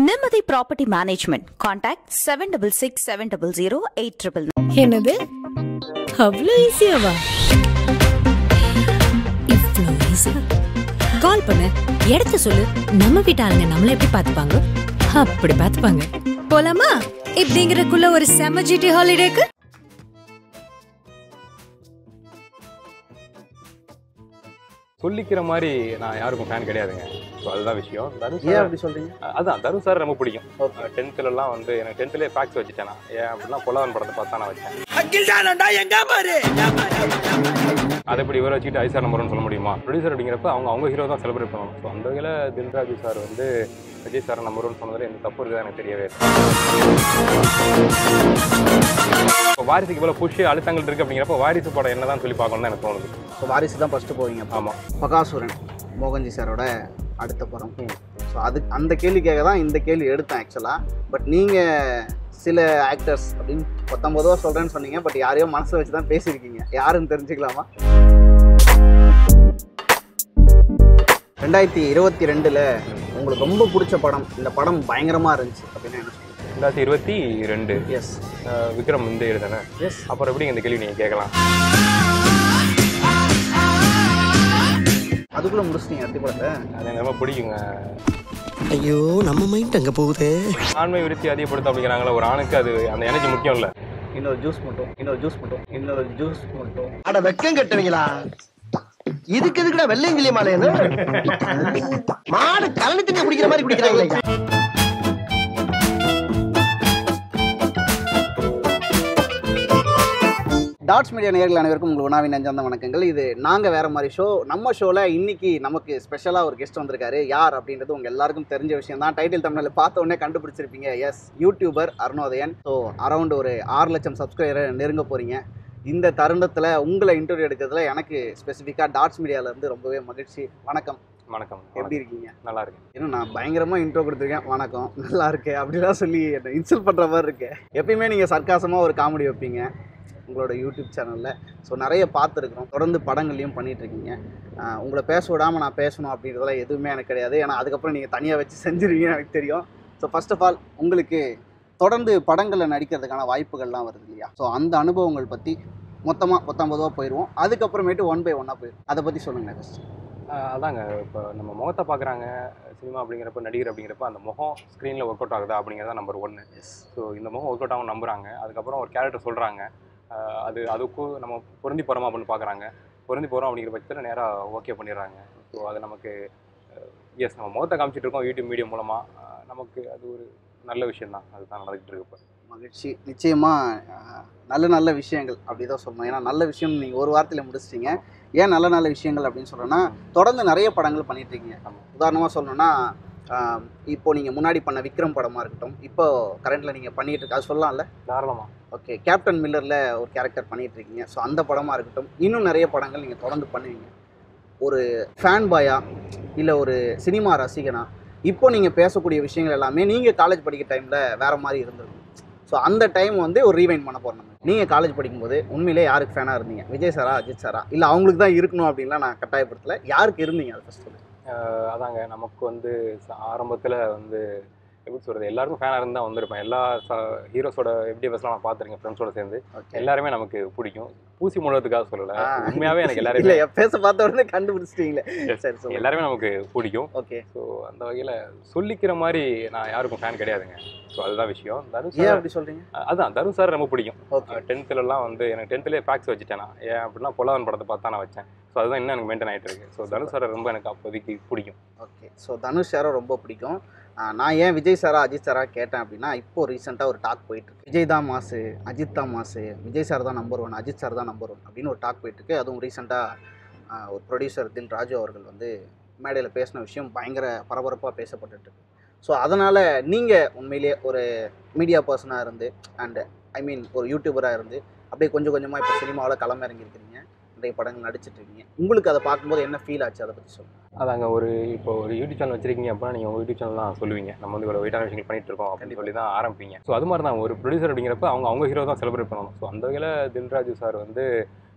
நிம்மதி property management contact seven double six seven double zero eight triple என்னது அவ்வளோ ஈஸியாவா இவ்வளோ ஈஸியா கால் பண்ணு இடத்த சொல்லு நம்ம வீட்டு ஆளுங்க நம்மள எப்படி பார்த்துப்பாங்க அப்படி பார்த்துப்பாங்க போலாமா இப்படிங்கிறதுக்குள்ள ஒரு செம ஜிடி ஹாலிடேக்கு சொல்லிக்கிற மாதிரி நான் யாருக்கும் ஃபேன் கிடையாதுங்க ஸோ அதுதான் விஷயம் தனுஷ் ஏன் சார் அப்படி சொல்றீங்க அதான் தனுஷ் சார் ரொம்ப பிடிக்கும் ஓகே டென்த்துலலாம் வந்து எனக்கு டென்த்துலேயே ஃபேக்ஸ் வச்சுட்டேன் நான் ஏன் அப்படின்னா பொல்லாதன் படத்தை பார்த்தா நான் வச்சேன் அதை இப்படி இவரை வச்சுக்கிட்டு ஐசார் நம்பர்னு சொல்ல முடியுமா ப்ரொடியூசர் அப்படிங்கிறப்ப அவங்க அவங்க ஹீரோ தான் செலிப்ரேட் பண்ணணும் ஸோ அந்த வகையில் தில்ராஜு சார் வந்து விஜய் சார் நம்பர் ஒன் சொன்னதில் எந்த தப்பு இருக்குதா எனக்கு தெரியவே இல்லை இப்போ வாரிசுக்கு இவ்வளோ புஷ் அழுத்தங்கள் இருக்குது அப்படிங்கிறப்ப வாரிசு படம் என்னதான் சொல்லி பார்க்கணும்னு எனக்கு தோணுது ஸோ வாரிசு தான் ஃபர்ஸ்ட் போவீங்க ஆமாம் பகாசுரன் மோகன்ஜி சாரோட அடுத்த படம் ம். ஸோ அது அந்த கேள்விக்காக தான் இந்த கேள்வி எடுத்தேன் ஆக்சுவலாக பட் நீங்கள் சில ஆக்டர்ஸ் அப்படின்னு பத்தொம்பதுவா சொல்கிறேன்னு சொன்னீங்க பட் யாரையோ மனசில் வச்சு தான் பேசியிருக்கீங்க யாருன்னு தெரிஞ்சுக்கலாமா ரெண்டாயிரத்தி இருபத்தி ரெண்டில் உங்களுக்கு ரொம்ப பிடிச்ச படம் இந்த படம் பயங்கரமாக இருந்துச்சு அப்படின்னு என்ன சொல்லுங்க ரெண்டாயிரத்தி இருபத்தி ரெண்டு எஸ் அஹ் விக்ரம் இந்த எழுதானே எஸ் அப்புறம் எப்படி இந்த கேள்வி நீங்கள் கேட்கலாம் அதுக்குள்ளே முடிச்சிட்டீங்க அத்தி படத்தை அது எனக்கு ரொம்ப பிடிக்குங்க ஐயோ நம்ம மைண்ட் அங்க போகுதே ஆண்மை விருத்தி அதிகப்படுத்த அப்படிங்கிறாங்களா ஒரு ஆணுக்கு அது அந்த எனர்ஜி முக்கியம் இல்லை இன்னொரு ஜூஸ் மட்டும் இன்னொரு ஜூஸ் மட்டும் இன்னொரு ஜூஸ் மட்டும் அட வெக்கம் கட்டுவீங்களா இதுக்கு எதுக்குடா வெள்ளையங்கிலி மாலையது மாடு கலனி தண்ணி குடிக்கிற மாதிரி குடிக்கிறாங்களே டாட்ஸ் மீடியா நேயர்கள் அனைவருக்கும் உங்கள் உணாவின் நெஞ்சார்ந்த வணக்கங்கள் இது நாங்கள் வேற மாதிரி ஷோ நம்ம ஷோவில் இன்னைக்கு நமக்கு ஸ்பெஷலாக ஒரு கெஸ்ட் வந்திருக்காரு யார் அப்படின்றது உங்கள் எல்லாருக்கும் தெரிஞ்ச விஷயம் தான் டைட்டில் தமிழில் பார்த்த உடனே கண்டுபிடிச்சிருப்பீங்க yes YouTuber Arunodhayan so around ஒரு ஆறு லட்சம் சப்ஸ்கிரைபரை நெருங்க போகிறீங்க இந்த தருணத்தில் உங்களை இன்டர்வியூ எடுக்கிறதுல எனக்கு ஸ்பெசிஃபிக்காக டாட்ஸ் மீடியாவிலேருந்து ரொம்பவே மகிழ்ச்சி வணக்கம் வணக்கம் எப்படி இருக்கீங்க நல்லா இருக்கு இன்னும் நான் பயங்கரமாக இன்ட்ரோ கொடுத்துருக்கேன் வணக்கம் நல்லா இருக்கு அப்படிலாம் சொல்லி என்னை இன்சல்ட் பண்ணுற மாதிரி இருக்கு எப்பயுமே நீங்கள் சர்க்காசமாக ஒரு காமெடி வைப்பீங்க உங்களோட யூடியூப் சேனலில் ஸோ நிறைய பார்த்துருக்குறோம் தொடர்ந்து படங்கள்லையும் பண்ணிட்டு இருக்கீங்க ஆஹ் உங்களை பேச விடாமல் நான் பேசணும் அப்படின்றதெல்லாம் எதுவுமே எனக்கு கிடையாது ஏன்னா அதுக்கப்புறம் நீங்கள் தனியாக வச்சு செஞ்சிருவீங்கன்னு எனக்கு தெரியும் ஸோ ஃபர்ஸ்ட் ஆஃப் ஆல் உங்களுக்கு தொடர்ந்து படங்களில் நடிக்கிறதுக்கான வாய்ப்புகள்லாம் வருது இல்லையா ஸோ அந்த அனுபவங்கள் பற்றி மொத்தமாக பத்தொம்பதுவா போயிடுவோம் அதுக்கப்புறமேட்டு ஒன் பை ஒன்னாக போயிடும் அதை பற்றி சொல்லுங்கள் ஃபஸ்ட் அஹ் அதாங்க இப்போ நம்ம முகத்தை பார்க்குறாங்க சினிமா அப்படிங்கிறப்ப நடிகர் அப்படிங்கிறப்ப அந்த முகம் ஸ்க்ரீனில் ஒர்க் அவுட் ஆகுதா அப்படிங்கிறத நம்பர் ஒன்று எஸ் ஸோ இந்த முகம் ஒர்க் அவுட் ஆகும் நம்புறாங்க அதுக்கப்புறம் ஒரு கேரக்டர் சொல்கிறாங்க அது அதுக்கும் நம்ம பொருந்தி போகிறோமா அப்படின்னு பார்க்குறாங்க பொருந்தி போகிறோம் அப்படிங்கிற பட்சத்தில் நேராக ஓகே பண்ணிடுறாங்க ஸோ அது நமக்கு எஸ் நம்ம முகத்தை காமிச்சிட்டு இருக்கோம் யூடியூப் மீடியம் மூலமாக நமக்கு அது ஒரு நல்ல விஷயம் தான் அதுதான் நடந்துகிட்டு இருக்கு இப்போ மகிழ்ச்சி நிச்சயமாக நல்ல நல்ல விஷயங்கள் அப்படி தான் சொல்லணும் ஏன்னா நல்ல விஷயம் நீங்கள் ஒரு வாரத்தில் முடிச்சிட்டீங்க ஏன் நல்ல நல்ல விஷயங்கள் அப்படின்னு சொல்கிறேன்னா தொடர்ந்து நிறைய படங்கள் பண்ணிட்டு இருக்கீங்க ஆமா. உதாரணமாக சொல்லணும்னா ஆஹ், இப்போ நீங்கள் முன்னாடி பண்ண விக்ரம் படமாக இருக்கட்டும் இப்போ கரண்ட்டில் நீங்கள் பண்ணிட்டு இருக்க அது சொல்லலாம்ல தாராளமாக ஓகே கேப்டன் மில்லரில் ஒரு கேரக்டர் பண்ணிட்டு இருக்கீங்க ஸோ அந்த படமாக இருக்கட்டும் இன்னும் நிறைய படங்கள் நீங்கள் தொடர்ந்து பண்ணுவீங்க ஒரு ஃபேன் பாயா இல்லை ஒரு சினிமா ரசிகனா இப்போ நீங்கள் பேசக்கூடிய விஷயங்கள் எல்லாமே நீங்கள் காலேஜ் படிக்கிற டைமில் வேறு மாதிரி இருந்திருக்கும் ஸோ அந்த டைம் வந்து ஒரு ரீவைண்ட் பண்ண போகிறோம் நம்ம நீங்கள் காலேஜ் படிக்கும்போது உண்மையிலே யாருக்கு ஃபேனாக இருந்தீங்க விஜய் சாரா அஜித் சாரா இல்லை அவங்களுக்கு தான் இருக்கணும் அப்படின்லாம் நான் கட்டாயப்படுத்தல யாருக்கு இருந்தீங்க அது ஃபஸ்ட் சொல்லு அஹ் அதாங்க நமக்கு வந்து ஆரம்பத்தில் வந்து எப்படி சொல்கிறது எல்லாருக்கும் ஃபேனாக இருந்தால் வந்திருப்பேன் எல்லா ஹீரோஸோட எப்படி பஸ்லாம் நான் பார்த்துருக்கேன் ஃப்ரெண்ட்ஸோட சேர்ந்து ஓகே எல்லாருமே நமக்கு பிடிக்கும் பூசி முழுவதுக்காக சொல்லலை உண்மையாகவே எனக்கு இல்லை எல்லாருமே பேச பார்த்த உடனே கண்டுபிடிச்சிட்டீங்களே Yes. சரி சொல்லு எல்லாருமே நமக்கு பிடிக்கும் ஓகே ஸோ அந்த வகையில் சொல்லிக்கிற மாதிரி நான் யாருக்கும் ஃபேன் கிடையாதுங்க ஸோ அதுதான் விஷயம் தனுஷ் ஏன் சார் அப்படி சொல்கிறீங்க அதான் தனுஷ் சார் ரொம்ப பிடிக்கும் ஓகே டென்த்துலலாம் வந்து எனக்கு டென்த்துலேயே ஃபேக்ஸ் வச்சுட்டேன் நான் ஏன் அப்படின்னா பொல்லாதன் படத்தை பார்த்தா நான் வச்சேன் ஸோ அதுதான் இன்னும் எனக்கு மெயின்டைன் ஆகிட்டு இருக்கு ஸோ தனுஷ் சார் ரொம்ப எனக்கு அப்போதைக்கு பிடிக்கும் ஓகே ஸோ தனுஷ் சாரை ரொம்ப பிடிக்கும் ஆஹ் நான் ஏன் விஜய் சாரா அஜித் சாரா கேட்டேன் அப்படின்னா இப்போ ரீசெண்டாக ஒரு டாக் போயிட்டு இருக்கு விஜய் தான் மாசு அஜித் தான் மாசு விஜய் சார் தான் நம்பர் ஒன் அஜித் சார் தான் நம்பர் ஒன் அப்படின்னு ஒரு டாக் போயிட்டு இருக்கு அதுவும் ரீசெண்டாக ஒரு ப்ரொடியூசர் தில் ராஜு அவர்கள் வந்து மேடையில் பேசின விஷயம் பயங்கர பரபரப்பாக பேசப்பட்டுட்டு இருக்கு ஸோ அதனால் நீங்கள் உண்மையிலேயே ஒரு மீடியா பர்சனாக இருந்து அண்டு ஐ மீன் ஒரு யூடியூபராக இருந்து அப்படியே கொஞ்சம் கொஞ்சமாக இப்போ சினிமாவில் களமிறங்கியிருக்கிறீங்க நிறைய படங்கள் நடிச்சிட்டு இருக்கீங்க உங்களுக்கு அதை பார்க்கும்போது என்ன ஃபீல் ஆச்சு அதை பற்றி சொல்லுங்கள் அதாங்க ஒரு இப்போ ஒரு யூடியூப் சேனல் வச்சிருக்கீங்க அப்படின்னா நீங்கள் உங்கள் யூடியூப் சேனல் தான் சொல்லுவீங்க நம்ம வந்து இவ்வளோ வெயிட்டான விஷயங்கள் பண்ணிட்டு இருக்கோம் அப்படின்னு சொல்லி தான் ஆரம்பிப்பீங்க ஸோ அது மாதிரி தான் ஒரு ப்ரொடியூசர் அப்படிங்கிறப்ப அவங்க அவங்க ஹீரோ தான் செலிப்ரேட் பண்ணணும் ஸோ அந்த வகையில் தில்ராஜு சார் வந்து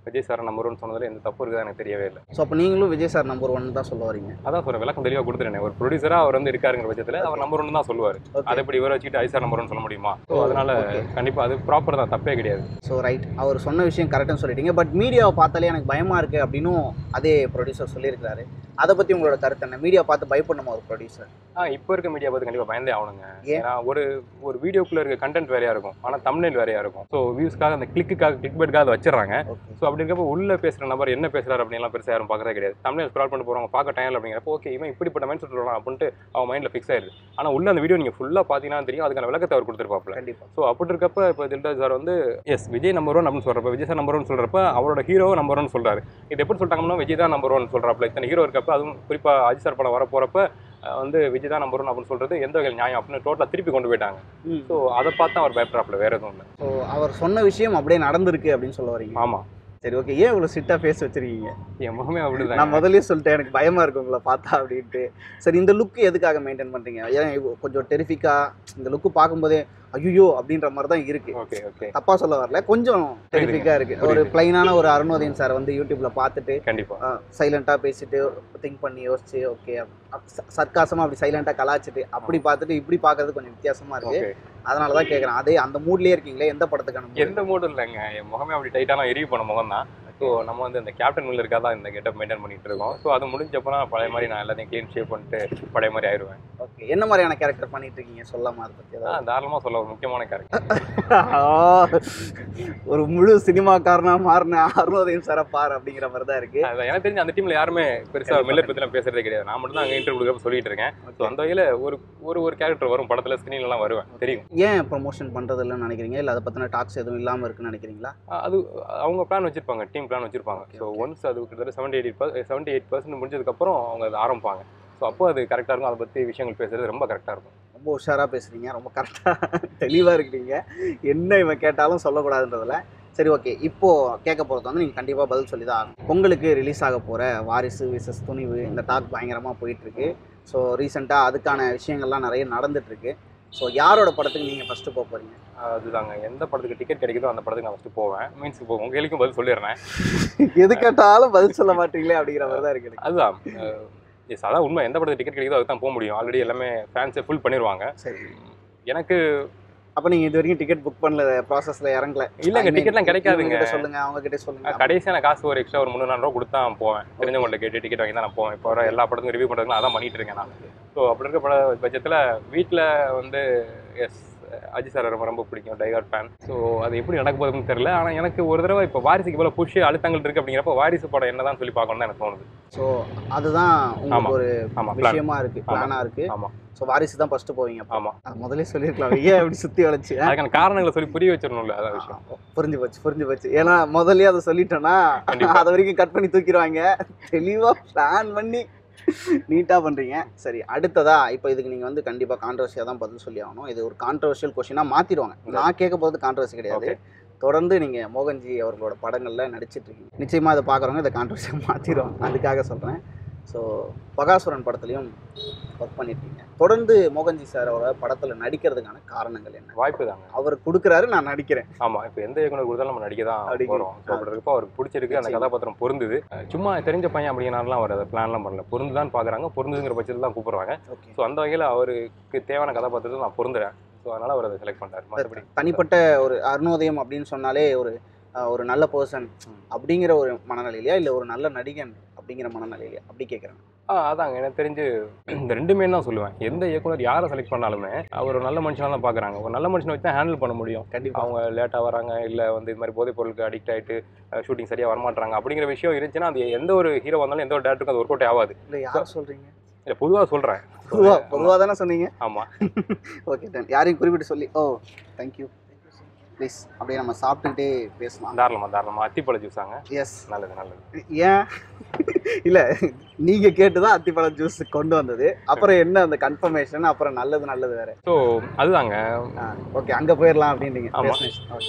விஜய் சார் நம்பர் ஒன் சொன்னதுல எந்த தப்பு இருக்குதா எனக்கு தெரியவே இல்லை ஸோ அப்போ நீங்களும் விஜய் சார் நம்பர் ஒன் தான் சொல்ல வரீங்க அதான் சொல்றேன் விளக்கம் தெளிவாக கொடுத்துட்டேன் ஒரு ப்ரொடியூசராக அவர் வந்து இருக்காருங்கிற பட்சத்தில் அவர் நம்பர் ஒன் தான் சொல்லுவார் ஓகே அதை இப்படி இவரை வச்சுக்கிட்டு ஐசார் நம்பர் ஒன் சொல்ல முடியுமா ஸோ ஓ, அதனால okay. கண்டிப்பா அது ப்ராப்பர் தான் தப்பே கிடையாது ஸோ ரைட் அவர் சொன்ன விஷயம் கரெக்டாக சொல்லிட்டீங்க பட் மீடியாவை பார்த்தாலே எனக்கு பயமாக இருக்குது அப்படின்னும் அதே ப்ரொடியூசர் சொல்லியிருக்காரு அதை பற்றி உங்களோட கருத்து என்ன மீடியா பார்த்து பயப்படணுமா ஒரு ப்ரொடியூசர் ஆ இப்போ இருக்க மீடியா பார்த்து கண்டிப்பாக பயந்தே ஆகணுங்க ஏன்? ஏன்னா ஒரு ஒரு வீடியோக்குள்ள இருக்க கண்டென்ட் வேறையா இருக்கும் ஆனால் தமிழ் வேறையா இருக்கும் ஸோ வியூஸ்க்காக அந்த கிளிக்குக்காக கிளிக் பெட்காக அதை வச்சிடறாங்க ஓகே ஸோ அப்படி இருக்கப்போ உள்ள பேசுற நபர் என்ன பேசுறாரு அப்படின்லாம் பெருசாக யாரும் பார்க்கறதே கிடையாது தமிழ் ஸ்க்ரால் பண்ணி போறவங்க பார்க்க டைம் அப்படிங்கிறப்போ ஓகே இவன் இப்படிப்பட்ட மைண்ட் செட் சொல்லலாம் அப்படின்ட்டு அவன் மைண்ட்ல ஃபிக்ஸ் ஆயிருது ஆனால் உள்ள அந்த வீடியோ நீங்க ஃபுல்லா பார்த்தீங்கன்னா தெரியும் அதுக்கான விளக்கத்தை அவர் கொடுத்துருப்பாப்ல கண்டிப்பாக ஸோ அப்படி இருக்கப்ப இப்போ தில்ராஜ் சார் வந்து எஸ் விஜய் நம்பர் ஒன் அப்படின்னு சொல்றப்ப விஜய் சார் நம்பர் ஒன் சொல்றப்ப அவரோட ஹீரோ நம்பர் ஒன் சொல்றாரு இது எப்படி சொல்லிட்டாங்கன்னா விஜய் தான் நம்பர் ஒன் சொல்றாப்ல இத்தனை ஹீரோ இருக்கப்ப அதுவும் குறிப்பா அஜித் சார் படம் வர போறப்ப அஹ், வந்து விஜய் தான் நம்பர் ஒன் அப்படின்னு சொல்றது எந்த வகையில் நியாயம் அப்படின்னு டோட்டலாக திருப்பி கொண்டு போயிட்டாங்க ஸோ அதை பார்த்து அவர் பயப்படுறாப்ல வேற எதுவும் இல்லை ஸோ அவர் சொன்ன விஷயம் அப்படியே நடந்திருக்கு அப்படின்னு சொல்ல வரீங்க ஆமா சரி ஓகே ஏன் இவ்வளோ சிட்டாக ஃபேஸ் வச்சிருக்கீங்க என் முகமே நான் அப்படிதான் முதல்லயே சொல்லிட்டேன் எனக்கு பயமா இருக்கு உங்களை பார்த்தா அப்படின்ட்டு சரி இந்த லுக் எதுக்காக மெயின்டைன் பண்றீங்க ஏன் இவ்வ- கொஞ்சம் டெரிஃபிக்கா இந்த லுக்கு பார்க்கும்போதே ஐயோ அப்படின்ற மாதிரி தான் இருக்கு ஓகே ஓகே தப்பா சொல்ல வரல கொஞ்சம் டெரிஃபிக்கா இருக்கு ஒரு புரியுது. பிளைனான ஒரு அருணோதயன் சார் வந்து யூடியூப்ல பார்த்துட்டு கண்டிப்பா சைலண்டா பேசிட்டு திங்க் பண்ணி யோசிச்சு ஓகே சர்க்காசமா அப்படி சைலண்டா கலாச்சிட்டு அப்படி பார்த்துட்டு இப்படி பார்க்கறது கொஞ்சம் வித்தியாசமா இருக்கு ஓகே அதனால தான் கேட்குறேன் அதே அந்த மூட்லயே இருக்கீங்களே எந்த படத்துக்கான mood? எந்த மூடும் இல்லைங்க என் முகமே அப்படி டைட்டாலாம் எரிவு பண்ண முகம் தான் ஸோ நம்ம வந்து இந்த கேப்டன் மில் இருக்கா தான் இந்த கெட்டப் மெயின்டைன் பண்ணிட்டு இருக்கோம் ஸோ அது முடிஞ்சப்போ நான் பழைய மாதிரி நான் எல்லாத்தையும் க்ளீன் ஷேப் பண்ணிட்டு பழைய மாதிரி ஆயிடுவேன் ஓகே என்ன மாதிரியான கேரக்டர் பண்ணிட்டு இருக்கீங்க சொல்லாம அதை பத்தி ஏதாவது ஆ தாராளமாக சொல்ல ஒரு முக்கியமான கேரக்டர் ஒரு முழு சினிமாக்காரனா மாறின அருணோதயம் சார பார் அப்படிங்கிற மாதிரி தான் இருக்கு அதான் எனக்கு தெரிஞ்ச அந்த டீம்ல யாருமே பெருசா கண்டிப்பா. மில்லர் பத்திலாம் பேசுறதே கிடையாது நான் மட்டும் தான் அங்கே இன்டர்வியூ கொடுக்க சொல்லிட்டு இருக்கேன் ஸோ அந்த வகையில ஒரு ஒரு ஒரு கேரக்டர் வரும் படத்துல ஸ்கிரீன்ல எல்லாம் வருவேன் தெரியும் ஏன் ப்ரொமோஷன் பண்றது இல்லைன்னு நினைக்கிறீங்க இல்ல அதை பத்தின டாக்ஸ் எதுவும் இல்லாம இருக்குன்னு நினைக்கிறீங்களா ஆ, அது அவங்க பிளான் வச்சிருப்பாங்க டீம் பிளான் வச்சிருப்பாங்க ஸோ ஒன்ஸ் அது கிட்டத்தட்ட seventy eight seventy eight percent முடிஞ்சதுக்கப்புறம் அவங்க அதை ஆரம்பிப்பாங்க ஸோ அப்போ அது கரெக்டாக இருக்கும் அதை பற்றி விஷயங்கள் பேசுறது ரொம்ப கரெக்டாக இருக்கும் ரொம்ப உஷாரா பேசுறீங்க ரொம்ப கரெக்டா தெளிவா இருக்கிறீங்க என்ன இவன் கேட்டாலும் சொல்லக்கூடாதுன்றதுல சரி ஓகே இப்போ கேட்க போறது வந்து நீங்க கண்டிப்பா பதில் சொல்லி தான் ஆகணும் பொங்கலுக்கு ரிலீஸ் ஆக போற வாரிசு விசஸ் துணிவு இந்த டாக் பயங்கரமா போயிட்டு இருக்கு ஸோ ரீசெண்டாக அதுக்கான விஷயங்கள்லாம் நிறைய நடந்துட்டு இருக்கு ஸோ யாரோட படத்துக்கு நீங்க ஃபர்ஸ்ட் போக போறீங்க அதுதாங்க எந்த படத்துக்கு டிக்கெட் கிடைக்குதோ அந்த படத்துக்கு நான் ஃபஸ்ட்டு போவேன் மீன்ஸ் இப்போ உங்க கேள்விக்கும் பதில் சொல்லிடுறேன் எது கேட்டாலும் பதில் சொல்ல மாட்டீங்களே அப்படிங்கிற மாதிரி தான் இருக்கு எனக்கு. அதுதான் எஸ் அதான் உண்மை எந்த படத்துக்கு டிக்கெட் கிடைக்குதோ அதுக்கு தான் போக முடியும் ஆல்ரெடி எல்லாமே ஃபேன்ஸை ஃபுல் பண்ணிடுவாங்க சரி எனக்கு அப்ப நீங்க இது வரைக்கும் டிக்கெட் புக் பண்ணல ப்ராசஸ்ல இறங்கல இல்லைங்க I mean, டிக்கெட்லாம் கிடைக்காதுங்க இவங்க கிட்ட சொல்லுங்க அவங்க கிட்ட சொல்லுங்க கடைசியாக நான் காசு ஒரு எக்ஸ்ட்ரா ஒரு முந்நூறு நானூறு ரூபா கொடுத்தா நான் போவேன் தெரிஞ்சவங்கள்ட்ட கேட்டு டிக்கெட் வாங்கி தான் நான் போவேன் இப்போ வர எல்லா படத்துக்கும் ரிவ்யூ பண்ணுறதுக்கு அதான் பண்ணிட்டு இருக்கேன் நான் ஸோ அப்படி இருக்க பட பட்சத்தில் வீட்டில் வந்து எஸ் அஜித் சார் ரொம்ப ரொம்ப பிடிக்கும் டைகார்ட் ஃபேன் ஸோ அது எப்படி நடக்க போகுதுன்னு தெரியல ஆனால் எனக்கு ஒரு தடவை இப்போ வாரிசுக்கு இவ்வளோ புஷ் அழுத்தங்கள் இருக்கு அப்படிங்கிறப்ப வாரிசு படம் என்னதான் சொல்லி பார்க்கணும்னு தான் எனக்கு தோணுது ஸோ அதுதான் ஆமா. உங்களுக்கு ஒரு ஆமாம் பிளான் விஷயமா இருக்கு ஆமா. பிளானா இருக்கு ஆமாம் ஸோ வாரிசு தான் ஃபர்ஸ்ட் போவீங்க அப்ப. ஆமாம் அது முதல்ல சொல்லியிருக்கலாம் ஏன் இப்படி சுத்தி வளைச்சு ஆ? அதுக்கான காரணங்களை சொல்லி புரிய வச்சிடணும்ல அதான் விஷயம் புரிஞ்சு போச்சு புரிஞ்சு போச்சு ஏன்னா முதல்லயே அதை சொல்லிட்டோன்னா கண்டிப்பா. அது வரைக்கும் கட் பண்ணி தூக்கிடுவாங்க தெளிவா பிளான் பண்ணி நீட்டா பண்றீங்க சரி அடுத்ததா இப்போ இதுக்கு நீங்க வந்து கண்டிப்பா கான்ட்ரவர்சியா தான் பதில் சொல்லி ஆகணும் இது ஒரு கான்ட்ரவர்ஷியல் கொஸ்டினா மாத்திடுவாங்க நான் கேட்க போகிறது கான்ட்ரவர்சி கிடையாது தொடர்ந்து நீங்க மோகன்ஜி அவர்களோட படங்கள்ல நடிச்சிட்டு இருக்கீங்க நிச்சயமா அதை பார்க்குறவங்க இதை கான்ட்ரவர்சியாக மாத்திடுவாங்க அதுக்காக சொல்றேன் ஸோ பகாசுரன் படத்துலையும் ஒர்க் பண்ணியிருக்கீங்க தொடர்ந்து மோகன்ஜி சார் அவரோட படத்துல நடிக்கிறதுக்கான காரணங்கள் என்ன வாய்ப்பு தாங்க அவர் கொடுக்குறாரு நான் நடிக்கிறேன் ஆமா இப்போ எந்த இயக்குனர் கொடுத்தாலும் நம்ம நடிக்க தான் நடிக்க. போறோம் ஸோ அப்படி இருக்கப்போ அவருக்கு பிடிச்சிருக்கு அந்த நிச்சயமா. கதாபாத்திரம் பொருந்துது அஹ் சும்மா தெரிஞ்ச பையன் அப்படின்னாலாம் அவர் அதை பிளான்லாம் பண்ணல பொருந்துதான் பார்க்குறாங்க பொருந்துங்கிற பட்சத்தில் தான் கூப்பிடுறாங்க ஓகே ஸோ அந்த வகையில் அவருக்கு தேவையான கதாபாத்திரத்தை நான் பொருந்துறேன் ஸோ அதனால அவர் அதை செலக்ட் பண்ணார் மற்றபடி தனிப்பட்ட ஒரு அருணோதயம் அப்படின்னு சொன்னாலே ஒரு அஹ், ஒரு நல்ல பர்சன் அப்படிங்கிற ஒரு மனநிலையிலையா இல்லை ஒரு நல்ல நடிகன் அப்படிங்கிற மனநிலையிலையா அப்படி கேட்குறேன் ஆ அதாங்க எனக்கு தெரிஞ்சு இந்த ரெண்டுமே தான் சொல்லுவேன் எந்த இயக்குனர் யாரை செலக்ட் பண்ணாலுமே அவர் ஒரு நல்ல மனுஷனாக தான் பார்க்குறாங்க ஒரு நல்ல மனுஷனை வச்சு தான் ஹேண்டில் பண்ண முடியும் கண்டிப்பா அவங்க லேட்டாக வராங்க இல்லை வந்து இது மாதிரி போதைப் பொருளுக்கு அடிக்ட் ஆகிட்டு ஷூட்டிங் சரியாக வரமாட்டாங்க அப்படிங்கிற விஷயம் இருந்துச்சுன்னா அது எந்த ஒரு ஹீரோ வந்தாலும் எந்த ஒரு டேரக்டருக்கும் அது ஒர்க் அவுட் ஆகாது இல்லை யார் சொல்றீங்க இல்லை பொதுவாக சொல்கிறேன் பொதுவா பொதுவாக தானே சொன்னீங்க ஆமாம் ஓகே டன் யாரையும் குறிப்பிட்டு சொல்லி ஓ தேங்க்யூ ப்ளீஸ் அப்படியே நம்ம சாப்பிட்டுக்கிட்டே பேசலாம் தாராளமாக தாராளமாக அத்திப்பழ ஜூஸாங்க எஸ் நல்லது நல்லது ஏன் இல்லை நீங்கள் கேட்டு தான் அத்திப்பழம் ஜூஸ் கொண்டு வந்தது அப்புறம் என்ன அந்த கன்ஃபர்மேஷன் அப்புறம் நல்லது நல்லது வேற ஸோ அதுதாங்க ஓகே அங்கே போயிடலாம் அப்படின்றீங்க ஆமா. Destination. Okay. ஓகே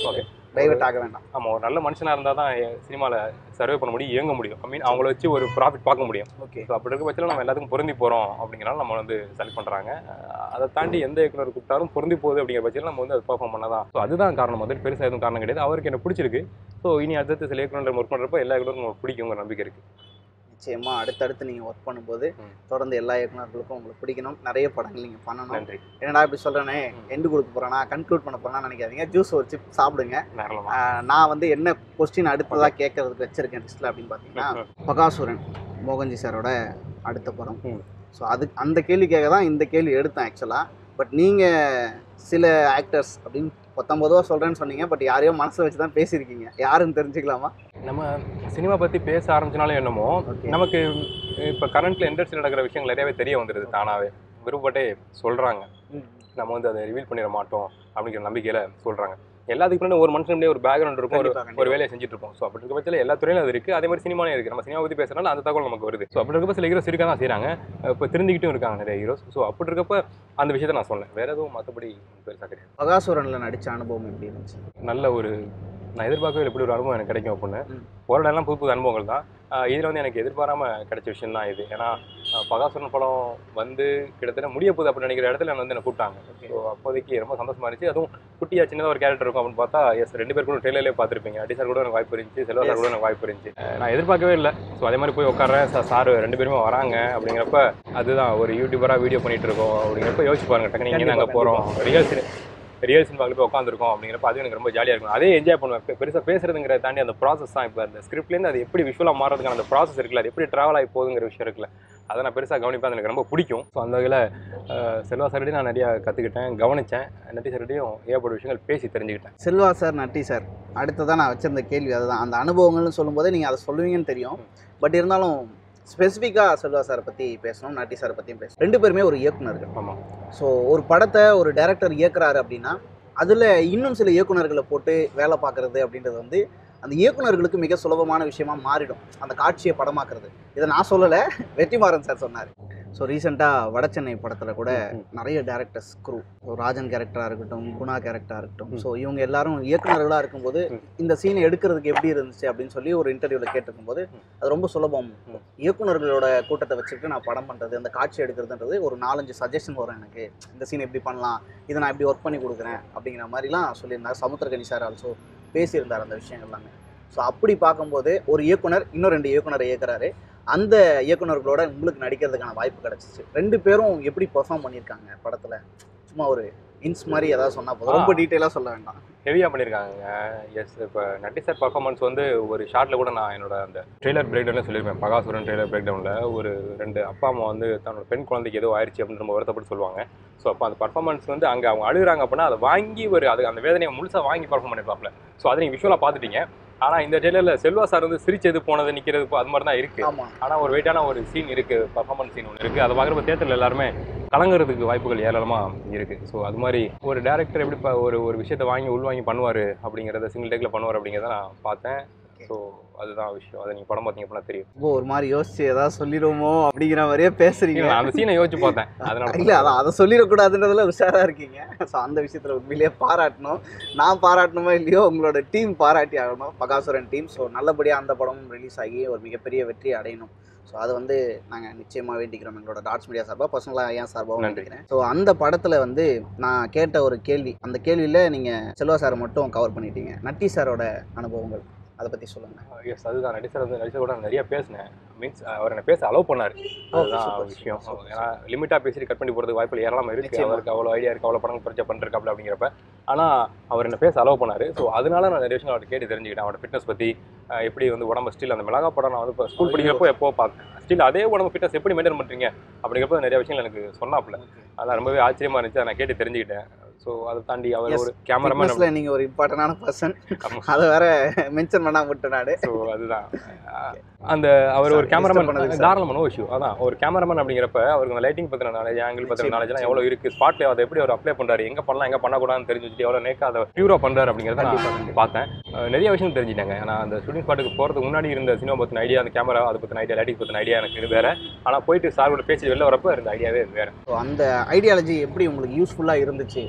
டைவர்ட் ஆக வேண்டாம் ஆமாம் ஒரு நல்ல மனுஷனாக இருந்தால் தான் சினிமாவில் சர்வே பண்ண முடியும் இயங்க முடியும் ஐ மீன் அவங்கள வச்சு ஒரு ப்ராஃபிட் பார்க்க முடியும் ஓகே ஸோ அப்படி இருக்க பட்சத்தில் நம்ம எல்லாத்துக்கும் பொருந்தி போகிறோம் அப்படிங்கிறனால நம்ம வந்து செலக்ட் பண்ணுறாங்க அதை தாண்டி எந்த இயக்குனர் கூப்பிட்டாலும் பொருந்தி போகுது அப்படிங்கிற பட்சத்தில் நம்ம வந்து அதை பர்ஃபார்ம் பண்ணதான் ஸோ அதுதான் காரணம் வந்து பெருசாக எதுவும் காரணம் கிடையாது அவருக்கு என்ன பிடிச்சிருக்கு ஸோ இனி அடுத்தடுத்து சில இயக்குனர் ஒர்க் பண்ணுறப்போ எல்லா இயக்குனரும் நமக்கு பிடிக்குங்கிற நம்பிக்கை இருக்குது நிச்சயமா அடுத்தடுத்து நீங்க ஒர்க் பண்ணும்போது ம். தொடர்ந்து எல்லா இயக்குனர்களுக்கும் உங்களுக்கு பிடிக்கணும் நிறைய படங்கள் நீங்க பண்ணணும் நன்றி என்னடா இப்படி சொல்றேனே ம். எண்டு கொடுக்க போறேனா கன்க்ளூட் பண்ண போறேனா நினைக்காதீங்க ஜூஸ் ஒரு சிப் சாப்பிடுங்க நேரமாக ஆஹ் நான் வந்து என்ன கொஸ்டின் அடுத்ததா கேட்கறதுக்கு வச்சிருக்கேன் லிஸ்ட்ல அப்படின்னு பாத்தீங்கன்னா பகாசுரன் மோகன்ஜி சாரோட அடுத்த படம் ம். ஸோ அது அந்த கேள்விக்காக தான் இந்த கேள்வி எடுத்தேன் ஆக்சுவலாக பட் நீங்கள் சில ஆக்டர்ஸ் அப்படின்னு பத்தொம்பதுவா சொல்கிறேன்னு சொன்னீங்க பட் யாரையோ மனசில் வச்சு தான் பேசியிருக்கீங்க யாருன்னு தெரிஞ்சுக்கலாமா நம்ம சினிமா பற்றி பேச ஆரம்பிச்சனாலும் என்னமோ ஓகே நமக்கு இப்போ கரண்ட்ல இண்டஸ்ட்ரியில் நடக்கிற விஷயங்கள் நிறையவே தெரிய வந்துடுது தானாவே விருப்பப்பட்டே சொல்கிறாங்க நம்ம வந்து அதை ரிவீல் பண்ணிட மாட்டோம் அப்படிங்கிற நம்பிக்கையில் சொல்கிறாங்க எல்லாத்துக்கு முன்னாடி ஒரு மனுஷனுடைய ஒரு பேக்ரவுண்ட் இருக்கும் ஒரு கண்டிப்பா, கண்டிப்பா. ஒரு வேலையை செஞ்சுட்டு இருப்போம் ஸோ அப்படி இருக்க பட்சத்தில் எல்லா துறையிலும் அது இருக்குது அதே மாதிரி சினிமாலையும் இருக்குது நம்ம சினிமா பற்றி பேசுறதுனால அந்த தகவல் நமக்கு வருது ஸோ அப்படி இருக்கப்ப சில ஹீரோஸ் இருக்க தான் செய்கிறாங்க இப்போ திருந்திக்கிட்டும் இருக்காங்க நிறைய ஹீரோஸ் ஸோ அப்படி இருக்கப்ப அந்த விஷயத்தை நான் சொன்னேன் வேற எதுவும் மற்றபடி பெருசாக கிடையாது பகாசுரனில் நடித்த அனுபவம் எப்படி இருந்துச்சு நல்ல ஒரு நான் எதிர்பார்க்கவே இல்லை இப்படி ஒரு அனுபவம் எனக்கு கிடைக்கும் அப்படின்னு ம். போகிற இடம்லாம் புது புது அனுபவங்கள் தான் இதில் வந்து எனக்கு எதிர்பாராம கிடைச்ச விஷயம் தான் இது ஏன்னா ஆஹ் பகாசுரன் படம் வந்து கிட்டத்தட்ட முடிய போகுது அப்படின்னு நினைக்கிற இடத்துல என்னை வந்து என்னை கூப்பிட்டாங்க ஸோ அப்போதைக்கு ரொம்ப சந்தோஷமா இருந்துச்சு அதுவும் குட்டியா சின்னதாக ஒரு கேரக்டர் இருக்கும் அப்படின்னு பார்த்தா எஸ் ரெண்டு பேர் கூட ட்ரெயிலர்லேயே பார்த்துருப்பீங்க அடி சார் கூட எனக்கு வாய்ப்பு இருந்துச்சு செல்வா சார் கூட எனக்கு வாய்ப்பு இருந்துச்சு அஹ் நான் எதிர்பார்க்கவே இல்லை ஸோ அதே மாதிரி போய் உட்காரேன் சார் சார் ரெண்டு பேருமே வராங்க அப்படிங்கிறப்ப அதுதான் ஒரு யூடியூபராக வீடியோ பண்ணிட்டு இருக்கோம் அப்படிங்கிறப்ப யோசிச்சு பாருங்க டக்குனு இங்கே நாங்கள் போகிறோம் ரியல் ரியல் சினிமாவில் போய் உட்காந்துருக்கோம் அப்படிங்கிறப்ப அது எனக்கு ரொம்ப ஜாலியாக இருக்கும் அதே என்ஜாய் பண்ணுவேன் பெ- பெருசா பேசுறதுங்கிறத தாண்டி அந்த ப்ராசஸ் தான் இப்போ அந்த ஸ்கிரிப்ட்லேருந்து அது எப்படி விஷுவலாக மாறதுக்கான அந்த ப்ராசஸ் இருக்குல்ல அது எப்படி ட்ராவல் ஆகி போகுதுங்கிற விஷயம் இருக்குல்ல அதை நான் பெருசாக கவனிப்பேன் அது எனக்கு ரொம்ப பிடிக்கும் ஸோ அந்த வகையில் செல்வா சார்டையும் நான் நிறையா கற்றுக்கிட்டேன் கவனித்தேன் நட்டி சார்டையும் ஏகப்பட்ட விஷயங்கள் பேசி தெரிஞ்சுக்கிட்டேன் செல்வா சார் நட்டி சார் அடுத்ததான் நான் வச்சிருந்த கேள்வி அதுதான் அந்த அனுபவங்கள்னு சொல்லும்போதே நீங்கள் அதை சொல்லுவீங்கன்னு தெரியும் பட் இருந்தாலும் ஸ்பெசிஃபிக்காக செல்வா சாரை பற்றி பேசணும் நட்டி சாரை பற்றியும் பேசணும் ரெண்டு பேருமே ஒரு இயக்குனர்கள் ஆமாம் ஸோ ஒரு படத்தை ஒரு டைரக்டர் இயக்குறாரு அப்படின்னா அதில் இன்னும் சில இயக்குனர்களை போட்டு வேலை பார்க்குறது அப்படின்றது வந்து அந்த இயக்குனர்களுக்கு மிக சுலபமான விஷயமா மாறிடும் அந்த காட்சியை படமாக்குறது இதை நான் சொல்லலை வெற்றிமாறன் சார் சொன்னார் ஸோ ரீசெண்டாக வடசென்னை படத்தில் கூட ம். நிறைய டேரக்டர்ஸ் குரூ ராஜன் கேரக்டராக இருக்கட்டும் குணா கேரக்டராக இருக்கட்டும் ம். ஸோ இவங்க எல்லாரும் இயக்குனர்களாக இருக்கும்போது ம். இந்த சீனை எடுக்கிறதுக்கு எப்படி இருந்துச்சு அப்படின்னு சொல்லி ஒரு இன்டர்வியூவில் கேட்டிருக்கும்போது ம். அது ரொம்ப சுலபம் ம். இயக்குனர்களோட கூட்டத்தை வச்சுக்கிட்டு நான் படம் பண்ணுறது அந்த காட்சி எடுக்கிறதுன்றது ஒரு நாலஞ்சு சஜஷன் வரும் எனக்கு இந்த சீன் எப்படி பண்ணலாம் இதை நான் இப்படி ஒர்க் பண்ணி கொடுக்குறேன் அப்படிங்கிற மாதிரிலாம் சொல்லியிருந்தார் சமுத்திரகனி சார் ஆல்சோ பேசியிருந்தார் அந்த விஷயங்கள் எல்லாமே ஸோ அப்படி பார்க்கும்போது ஒரு இயக்குனர் இன்னும் ரெண்டு இயக்குனரை இயக்குறாரு அந்த இயக்குனர்களோட உங்களுக்கு நடிக்கிறதுக்கான வாய்ப்பு கிடைச்சிச்சு ரெண்டு பேரும் எப்படி பெர்ஃபார்ம் பண்ணியிருக்காங்க படத்தில் சும்மா ஒரு இன்ஸ் மாதிரி ஏதாவது சொன்னா போதும் ரொம்ப டீட்டெயிலாக சொல்ல வேண்டாம் ஹெவியாக பண்ணியிருக்காங்க எஸ் இப்போ நட்டி சார் பர்ஃபார்மன்ஸ் வந்து ஒரு ஷார்ட்டில் கூட நான் என்னோட அந்த ட்ரெய்லர் பிரேக் டவுனில் சொல்லியிருப்பேன் பகாசுரன் ட்ரெய்லர் பிரேக் டவுனில் ஒரு ரெண்டு அப்பா அம்மா வந்து தன்னோட பெண் குழந்தைக்கு ஏதோ ஆயிடுச்சு அப்படின்னு ரொம்ப வருத்தப்பட்டு சொல்லுவாங்க ஸோ அப்போ அந்த பர்ஃபார்மன்ஸ் வந்து அங்கே அவங்க அழுகுறாங்க அப்படின்னா அதை வாங்கி ஒரு அது அந்த வேதனையை முழுசாக வாங்கி பர்ஃபார்ம் பண்ணிருப்பாப்ல ஸோ அதை நீங்கள் விஷுவலாக பார்த்துட்டீங்க ஆனால் இந்த ட்ரெய்லரில் செல்வா சார் வந்து சிரிச்சது போனது நிற்கிறது அது மாதிரி தான் இருக்குது ஆமாம் ஆனால் ஒரு வெயிட்டான ஒரு சீன் இருக்குது பர்ஃபார்மன்ஸ் சீன் ஒன்று இருக்குது அதை பார்க்குறப்ப தேட்டரில் எல்லாருமே கலங்குறதுக்கு வாய்ப்புகள் ஏராளமாக இருக்குது ஸோ அது மாதிரி ஒரு டேரக்டர் எப்படி ப- ஒரு ஒரு விஷயத்தை வாங்கி உள்வாங்கி பண்ணுவார் அப்படிங்கிறத சிங்கிள் டேக்கில் பண்ணுவார் அப்படிங்கிறத நான் பார்த்தேன் ஸோ அதுதான் விஷயம் அதை நீங்கள் படம் பார்த்தீங்க அப்படின்னா தெரியும் ரொம்ப ஒரு மாதிரி யோசிச்சு ஏதாவது சொல்லிடுவோமோ அப்படிங்கிற மாதிரியே பேசுறீங்க இல்ல, நான் அந்த சீனை யோசிச்சு பார்த்தேன் அதனால இல்ல அதான் அதை சொல்லிடக்கூடாதுன்றதுல உஷாரா இருக்கீங்க ஸோ அந்த விஷயத்துல உண்மையிலேயே பாராட்டணும் நான் பாராட்டணுமோ இல்லையோ உங்களோட டீம் பாராட்டி ஆகணும் பகாசுரன் டீம் ஸோ நல்லபடியா அந்த படமும் ரிலீஸ் ஆகி ஒரு மிகப்பெரிய வெற்றி அடையணும் ஸோ அது வந்து நாங்கள் நிச்சயமாக வேண்டிக்கிறோம் எங்களோட டாட்ஸ் மீடியா சார்பாக பர்சனலாக ஏன் சார்பாகவும் நன்றி. வேண்டிக்கிறேன் ஸோ அந்த படத்தில் வந்து நான் கேட்ட ஒரு கேள்வி அந்த கேள்வியில் நீங்கள் செல்வா சாரை மட்டும் கவர் பண்ணிட்டீங்க நட்டி சாரோட அனுபவங்கள் அதை பற்றி சொல்லுங்கள் எஸ் அதுதான் நடிசர் வந்து நடிசர் கூட நான் நிறைய பேசினேன் மீன்ஸ் அவர் என்ன பேச அலோவ் பண்ணார் அதுதான் super, விஷயம் super, super. ஏன்னா லிமிட்டாக பேசிட்டு கட் பண்ணி போகிறதுக்கு வாய்ப்பு ஏராளமாக இருக்குது நிச்சயமா. அவருக்கு அவ்வளோ ஐடியா இருக்குது அவ்வளோ படம் பரிச்சை பண்ணிருக்காப்ல அப்படிங்கிறப்ப ஆனால் அவர் என்ன பேச அலோவ் பண்ணார் ஸோ அதனால நான் நிறைய விஷயம் அவர்கிட்ட கேட்டு தெரிஞ்சுக்கிட்டேன் அவரோட ஃபிட்னஸ் பற்றி அஹ், எப்படி வந்து உடம்பு ஸ்டில் அந்த மிளகா படம் நான் வந்து இப்போ ஸ்கூல் படிக்கிறப்போ எப்போ பார்த்தேன் ஸ்டில் அதே உடம்பு ஃபிட்னஸ் எப்படி மெயின்டைன் பண்ணுறீங்க அப்படிங்கிறப்ப நிறைய விஷயங்கள் எனக்கு சொன்னாப்ல அதான் ரொம்பவே ஆச்சரியமா இருந்துச்சு அதை நான் கேட்டு தெரிஞ்சுக்கிட்டேன் ஸோ அதை தாண்டி அவர் Yes. ஒரு கேமராமேன் ஃபிட்னஸ்ல நீங்கள் ஒரு இம்பார்ட்டண்டான பர்சன் ஆமா. அதை வேற மென்ஷன் பண்ணாம விட்டு நாடு ஸோ அதுதான் அஹ் அந்த அவர் ஒரு Sorry, கேமராமேன் disturb பண்ணதுக்கு sorry. தாராளமான நோ இஷ்யூ அதான் ஒரு கேமராமேன் அப்படிங்கிறப்ப அவருக்கு அந்த லைட்டிங் பற்றின நாலேஜ் ஆங்கிள் பற்றின நிச்சயமா, நாலேஜ்லாம் எவ்வளோ இருக்குது ஸ்பாட்ல அதை எப்படி அவர் அப்ளை பண்ணுறாரு எங்கே பண்ணலாம் எங்கே பண்ணக்கூடாதுன்னு தெரிஞ்சு வச்சுட்டு எவ்வளோ நேக்கா அதை பியூரா பண்ணுறாரு அப்படிங்கிறத கண்டிப்பா, நான் கண்டிப்பா. பார்த்தேன் அஹ் நிறைய விஷயம் தெரிஞ்சுட்டாங்க நான் அந்த ஷூட்டிங் ஸ்பாட்டுக்கு போகிறதுக்கு முன்னாடி இருந்த சினிமா பற்றின ஐடியா அந்த கேமரா அதை பற்றின ஐடியா லைட்டிங் பற்றின ஐடியா எனக்கு இது வேற ஆனால் போயிட்டு சாரோட பேசி வெளில வரப்போ இருந்த ஐடியாவே வேற ஸோ அந்த ஐடியாலஜி எப்படி உங்களுக்கு யூஸ்ஃபுல்லாக இருந்துச்சு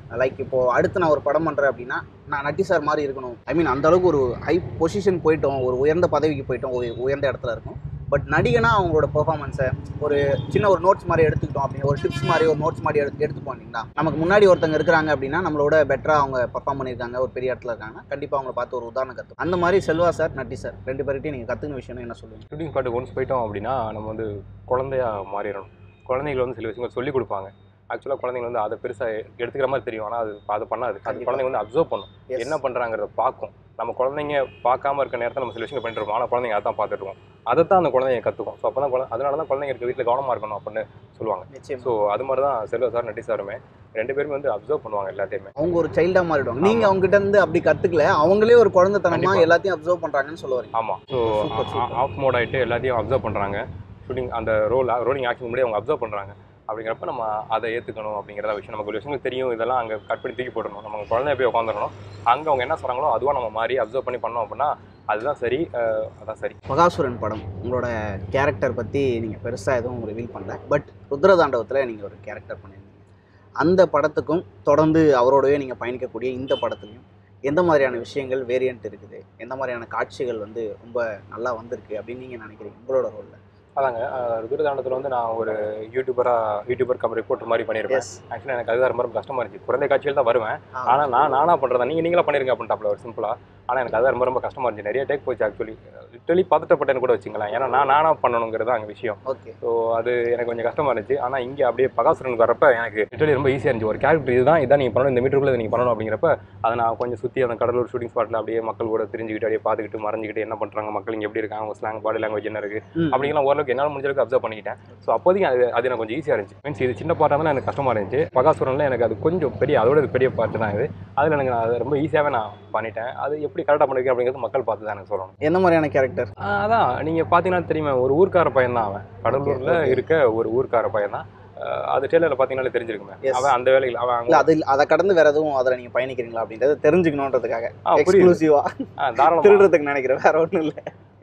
லைக் இப்போ அடுத்து நான் ஒரு படம் பண்ணுறேன் அப்படின்னா நான் நட்டி சார் மாதிரி இருக்கணும் ஐ மீன் அந்த அளவுக்கு ஒரு ஹை பொசிஷன் போயிட்டோம் ஒரு உயர்ந்த பதவிக்கு போயிட்டோம் ஒரு உயர்ந்த இடத்துல இருக்கும் பட் நடிகனா அவங்களோட பெர்ஃபார்மன்ஸை ஒரு சின்ன ஒரு நோட்ஸ் மாதிரி எடுத்துக்கிட்டோம் அப்படின்னு ஒரு டிப்ஸ் மாதிரி ஒரு நோட்ஸ் மாதிரி எடுத்து எடுத்துப்போம் இல்லைங்களா நமக்கு முன்னாடி ஒருத்தங்க இருக்கிறாங்க அப்படின்னா நம்மளோட பெட்டராக அவங்க பர்ஃபார்ம் பண்ணியிருக்காங்க ஒரு பெரிய இடத்துல இருக்காங்க கண்டிப்பாக அவங்கள பார்த்து ஒரு உதாரணம் கற்று அந்த மாதிரி செல்வா சார் நட்டி சார் ரெண்டு பேர்கிட்டையும் நீங்கள் கற்றுக்கின விஷயம் என்ன சொல்லுவீங்க ஷூட்டிங் ஸ்பாட்டுக்கு ஒன்ஸ் போயிட்டோம் அப்படின்னா நம்ம வந்து குழந்தையா மாறிடணும் குழந்தைகள் வந்து சில விஷயங்கள் சொல்லிக் கொடுப்பாங்க ஆக்சுவலாக குழந்தைங்க வந்து அதை பெருசாக எடுத்துக்கிற மாதிரி தெரியும் ஆனால் அது அதை பண்ணாது அது கண்டிப்பா. குழந்தைங்க வந்து அப்சர்வ் பண்ணும் Yes. என்ன பண்ணுறாங்கிறத பார்க்கும் நம்ம குழந்தைங்க பார்க்காம இருக்க நேரத்தில் நம்ம சில விஷயங்கள் பண்ணிட்டு இருப்போம் ஆனால் குழந்தைங்க அதான் பார்த்துட்டு இருக்கோம் அதை தான் அந்த குழந்தைங்க கற்றுக்கும் ஸோ அப்போ தான் குழந்தை அதனால தான் குழந்தைங்க இருக்க வீட்டில் கவனமாக இருக்கணும் அப்படின்னு சொல்லுவாங்க நிச்சயம் ஸோ அது மாதிரி தான் செல்வா சார் நட்டி சாருமே ரெண்டு பேருமே வந்து அப்சர்வ் பண்ணுவாங்க எல்லாத்தையுமே அவங்க ஒரு சைல்டா மாறிடுவாங்க நீங்க அவங்க கிட்ட இருந்து அப்படி கத்துக்கல அவங்களே ஒரு குழந்தைத்தனமா கண்டிப்பா. எல்லாத்தையும் அப்சர்வ் பண்றாங்கன்னு சொல்ல வரீங்க ஆமாம் so Super, super. Off mode ஆகிட்டு எல்லாத்தையும் அப்சர்வ் பண்ணுறாங்க ஷூட்டிங் அந்த ரோல் ரோலிங் ஆக்ஷன் முன்னாடி அவங்க அப்சர்வ் பண்ணுறாங்க அப்படிங்கிறப்ப நம்ம அதை ஏற்றுக்கணும் அப்படிங்கிறத விஷயம் நமக்கு ஒரு விஷயங்கள் தெரியும் இதெல்லாம் அங்கே கட் பண்ணி தூக்கி போடணும் நம்ம குழந்தைய போய் உட்காந்துடணும் அங்கே அவங்க என்ன சொல்கிறாங்களோ அதுவாக நம்ம மாறி அப்சர்வ் பண்ணி பண்ணோம் அப்படின்னா அதுதான் சரி அஹ், அதான் சரி மகாசுரன் படம் உங்களோட கேரக்டர் பத்தி நீங்க பெருசா எதுவும் ரிவீல் பண்ணல பட் ருத்ரதாண்டவத்துல நீங்க ஒரு கேரக்டர் பண்ணியிருந்தீங்க அந்த படத்துக்கும் தொடர்ந்து அவரோடவே நீங்க பயணிக்கக்கூடிய இந்த படத்துலையும் எந்த மாதிரியான விஷயங்கள் வேரியன்ட் இருக்குது எந்த மாதிரியான காட்சிகள் வந்து ரொம்ப நல்லா வந்திருக்கு அப்படின்னு நீங்க நினைக்கிறீங்க உங்களோட ரோல்ல அதாங்க அஹ், ருத்ரதாண்டத்தில் வந்து நான் ஒரு யூடியூபராக யூடியூபர் கம் ரிப்போர்ட் மாதிரி பண்ணியிருப்பேன் எஸ் ஆக்சுவலாக எனக்கு அதுதான் ரொம்ப ரொம்ப கஷ்டமாக இருந்துச்சு குழந்தை காட்சியில் தான் வருவேன் ஆனால் நான் நானா பண்ணுறதா நீங்கள் நீங்களா பண்ணிருங்க அப்படின்ட்டாப்ல ஒரு சிம்பிளாக ஆனால் எனக்கு அது ரொம்ப ரொம்ப கஷ்டமாக இருந்துச்சு நிறைய டேக் போச்சு ஆக்சுவலி லிட்டலி பதட்டப்பட்டேன்னு கூட வச்சுங்களேன் ஏன்னா நான் நானா பண்ணணுங்கிறது தான் அங்கே விஷயம் ஓகே ஸோ அது எனக்கு கொஞ்சம் கஷ்டமாக இருந்துச்சு ஆனால் இங்கே அப்படியே பகாசுரனுக்கு வரப்ப எனக்கு லிட்டலி ரொம்ப ஈஸியாக இருந்துச்சு ஒரு கேரக்டர் இதுதான் இதான் நீங்கள் பண்ணணும் இந்த மீட்டருக்குள்ளே நீங்கள் பண்ணணும் அப்படிங்கிறப்ப அதை நான் கொஞ்சம் சுற்றி அந்த கடலூர் ஷூட்டிங் ஸ்பாட்டில் அப்படியே மக்கள் கூட தெரிஞ்சுக்கிட்டு அப்படியே பார்த்துக்கிட்டு மறைஞ்சிக்கிட்டு என்ன பண்ணுறாங்க மக்கள் இங்கே எப்படி இருக்காங்க அவங்க ஸ்லாங் பாடி லாங்குவேஜ் என்ன இருக்குது ம். அப்படிங்கலாம் ஓரளவுக்கு என்னால் முடிஞ்ச அளவுக்கு அப்சர்வ் பண்ணிக்கிட்டேன் ஸோ அப்போதைக்கு அது அது எனக்கு கொஞ்சம் ஈஸியாக இருந்துச்சு மீன்ஸ் இது சின்ன பாட்டாக தான் எனக்கு கஷ்டமாக இருந்துச்சு பகாசுரனில் எனக்கு அது கொஞ்சம் பெரிய அதோட இது பெரிய பாட்டு தான் இது அதில் எனக்கு நான் அதை ரொம்ப ஈஸியாகவே நான் பண்ணிட்டேன் அது எப்படி கரெக்டாக பண்ணிருக்கேன் அப்படிங்கிறது மக்கள் பார்த்து தான் எனக்கு சொல்லணும் எந்த மாதிரியான கேரக்டர் ஆஹ் அதான் நீங்கள் பார்த்தீங்கன்னா தெரியுமா ஒரு ஊர்க்கார பையன் தான் அவன் கடலூரில் okay. இருக்க ஒரு ஊர்க்கார பையன் தான் ஆஹ் அது டெய்லரில் பார்த்தீங்கன்னாலே தெரிஞ்சிருக்குமே Yes. அவன் அந்த வேலையில் அவன் இல்ல அங்க- அது அதை கடந்து வேற எதுவும் அதுல நீங்க பயணிக்கிறீங்களா அப்படின்றத தெரிஞ்சுக்கணுன்றதுக்காக ஆ, புரியுது எக்ஸ்க்ளூசிவா ஆ, தாராளமா திருடுறதுக்கு நினைக்கிறேன் வேற ஒண்ணும் இல்ல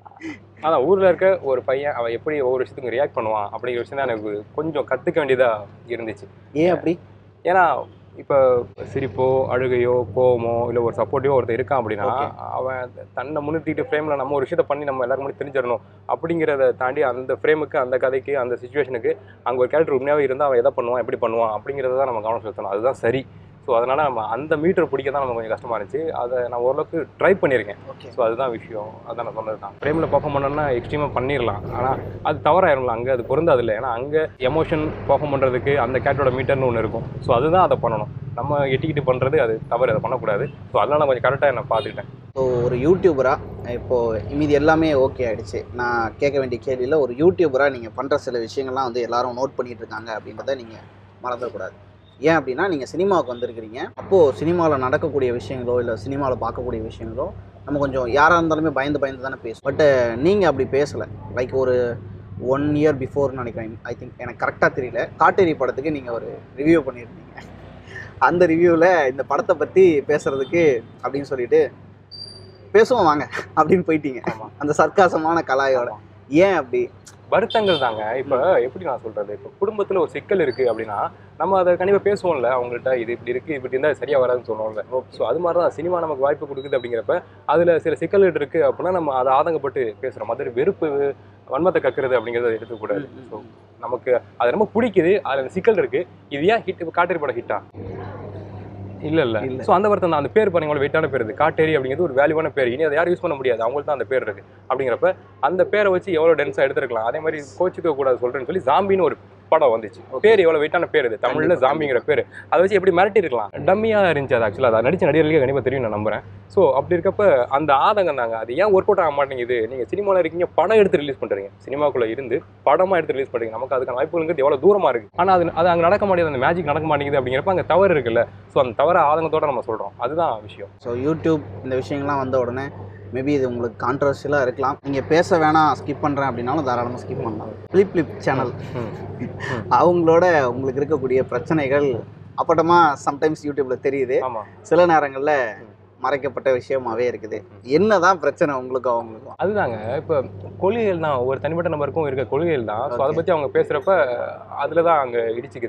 அதான் ஊரில் இருக்க ஒரு பையன் அவன் எப்படி ஒவ்வொரு விஷயத்துக்கு ரியாக்ட் பண்ணுவான் அப்படிங்கிற விஷயம் தான் எனக்கு கொஞ்சம் கற்றுக்க வேண்டியதாக இருந்துச்சு ஏன் அப்படி ஏன்னா இப்போ சிரிப்போ அழுகையோ கோவமோ இல்லை ஒரு சப்போர்ட்டிவோ ஒருத்தர் இருக்கான் அப்படின்னா Okay. அவன் தன்னை முன்னிறுத்திட்டு ஃப்ரேமில் நம்ம ஒரு விஷயத்த பண்ணி நம்ம எல்லாருக்கும் முன்னாடி தெரிஞ்சிடணும் அப்படிங்கிறத தாண்டி அந்த ஃப்ரேமுக்கு அந்த கதைக்கு அந்த சுச்சுவேஷனுக்கு அங்கே ஒரு கேரக்டர் உண்மையாகவே இருந்தால் அவன் எதை பண்ணுவான் எப்படி பண்ணுவான் அப்படிங்கிறத தான் நம்ம கவனம் செலுத்தணும் அதுதான் சரி ஸோ அதனால் நம்ம அந்த மீட்டர் பிடிக்க தான் நம்ம கொஞ்சம் கஷ்டமாக இருந்துச்சு அதை நான் ஓரளவுக்கு ட்ரை பண்ணியிருக்கேன் ஓகே ஸோ அதுதான் விஷயம் அதான் நான் சொன்னது தான் ஃப்ரேமில் பர்ஃபார்ம் பண்ணோம்னா எக்ஸ்ட்ரீமாக பண்ணிடலாம் ஆனால் அது தவறாயிரும்ல அங்கே அது பொருந்தாது இல்லை ஏன்னா அங்கே எமோஷன் பர்ஃபார்ம் பண்ணுறதுக்கு அந்த கேட்டோட மீட்டர்னு ஒன்று இருக்கும் ஸோ அதுதான் அதை பண்ணணும் நம்ம எட்டிக்கிட்டு பண்ணுறது அது தவறு அதை பண்ணக்கூடாது ஸோ அதனால நான் கொஞ்சம் கரெக்டாக நான் பார்த்துக்கிட்டேன் ஸோ ஒரு யூடியூபராக இப்போ மீதி எல்லாமே ஓகே ஆயிடுச்சு நான் கேட்க வேண்டிய கேள்வியில் ஒரு யூடியூபராக நீங்கள் பண்ணுற சில விஷயங்கள்லாம் வந்து எல்லாரும் நோட் பண்ணிட்டு இருக்காங்க அப்படின்றத நீங்கள் மறந்துடக்கூடாது ஏன் அப்படின்னா நீங்கள் சினிமாவுக்கு வந்திருக்கிறீங்க அப்போது சினிமாவில் நடக்கக்கூடிய விஷயங்களோ இல்லை சினிமாவில் பார்க்கக்கூடிய விஷயங்களோ நம்ம கொஞ்சம் யாராக இருந்தாலுமே பயந்து பயந்து தானே பேசும் பட்டு நீங்கள் அப்படி பேசலை லைக் ஒரு ஒன் இயர் பிஃபோர்னு நினைக்கிறேன் ஐ திங்க் எனக்கு கரெக்டாக தெரியல காட்டேரி படத்துக்கு நீங்கள் ஒரு ரிவ்யூ பண்ணியிருந்தீங்க அந்த ரிவ்யூவில் இந்த படத்தை பற்றி பேசுகிறதுக்கு அப்படின்னு சொல்லிட்டு பேசுவோம் வாங்க அப்படின்னு போயிட்டீங்க ஆமா. அந்த சர்க்காசமான கலாயோட ஏன் அப்படி வருத்தங்கள் தாங்க இப்போ எப்படி நான் சொல்கிறது இப்போ குடும்பத்தில் ஒரு சிக்கல் இருக்குது அப்படின்னா நம்ம அதை கண்டிப்பாக பேசுவோம்ல அவங்கள்ட்ட இது இப்படி இருக்குது இப்படி இருந்தால் சரியாக வராதுன்னு சொல்லுவோம்ல ஸோ அது மாதிரி தான் சினிமா நமக்கு வாய்ப்பு கொடுக்குது அப்படிங்கிறப்ப அதில் சில சிக்கல்கள் இருக்குது அப்படின்னா நம்ம அதை ஆதங்கப்பட்டு பேசுகிறோம் மற்ற வெறுப்பு வன்மத்தை கக்குறது அப்படிங்கிறத எடுத்துக்கூடாது ம், ம், ஸோ நமக்கு அது ரொம்ப பிடிக்குது அதில் அந்த சிக்கல் இருக்குது இது ஏன் ஹிட் இப்போ காட்டேரி படம் ஹிட்டா இல்ல இல்ல இல்ல. ஸோ அந்த வருத்தம் தான் அந்த பேர் பாருங்க எவ்வளவு வெயிட்டான பேர் இது காட்டேரி அப்படிங்கிறது ஒரு வேல்யூவான பேர் இனி அதை யாரும் யூஸ் பண்ண முடியாது அவங்களுக்கு தான் அந்த பேர் இருக்கு அப்படிங்கிறப்ப அந்த பேரை வச்சு எவ்வளவு டென்ஸா எடுத்துருக்கலாம் அதே மாதிரி கோச்சிக்க கூடாது சொல்றேன்னு சொல்லி ஜாம்பின்னு ஒரு படம் வந்துச்சு பேர் எவ்வளவு வெயிட்டான பேர் இது தமிழ்ல கண்டிப்பா, ஜாம்பிங்கிற பேர் அதை வச்சு எப்படி மிரட்டி இருக்கலாம் டம்மியா இருந்துச்சு அது ஆக்சுவலாக அதை நடிச்ச நடிகர்களுக்கு கண்டிப்பா தெரியும் நான் நம்புறேன் ஸோ அப்படி இருக்கப்ப அந்த ஆதங்கம் தாங்க அது ஏன் ஒர்க் அவுட் ஆக மாட்டேங்குது நீங்க சினிமாவில் இருக்கீங்க படம் எடுத்து ரிலீஸ் பண்றீங்க சினிமாக்குள்ள இருந்து படமா எடுத்து ரிலீஸ் பண்றீங்க நமக்கு அதுக்கான வாய்ப்புங்கிறது எவ்வளவு தூரமா இருக்கு ஆனா அது அது அங்க நடக்க மாட்டேங்குது அந்த மேஜிக் நடக்க மாட்டேங்குது அப்படிங்கிறப்ப அங்க தவறு இருக்குல்ல ஸோ அந்த தவற ஆதங்கத்தோட நம்ம சொல்றோம் அதுதான் விஷயம் ஸோ யூடியூப் இந்த விஷயங்கள்லாம் வந்த உடனே மேபி இது உங்களுக்கு கான்ட்ரவர்ஷியலாக இருக்கலாம் நீங்கள் பேச வேணாம் ஸ்கிப் பண்ணுறேன் அப்படின்னாலும் தாராளமாக ஸ்கிப் பண்ணலாம் ஃபிளிப் ஃபிளிப் சேனல் ம். அவங்களோட உங்களுக்கு இருக்கக்கூடிய பிரச்சனைகள் அப்பட்டமா சம்டைம்ஸ் யூடியூப்ல தெரியுது ஆமா சில நேரங்களில் மறைக்கப்பட்ட விஷயமாவே இருக்குது என்னதான் பிரச்சனை உங்களுக்கும் அவங்களுக்கும் அதுதாங்க இப்போ கொள்கைகள் தான் ஒரு தனிப்பட்ட நபருக்கும் இருக்க கொள்கைகள் தான் ஸோ அதை Okay. பற்றி அவங்க பேசுகிறப்ப அதில் தான் அங்கே இடிச்சுக்குது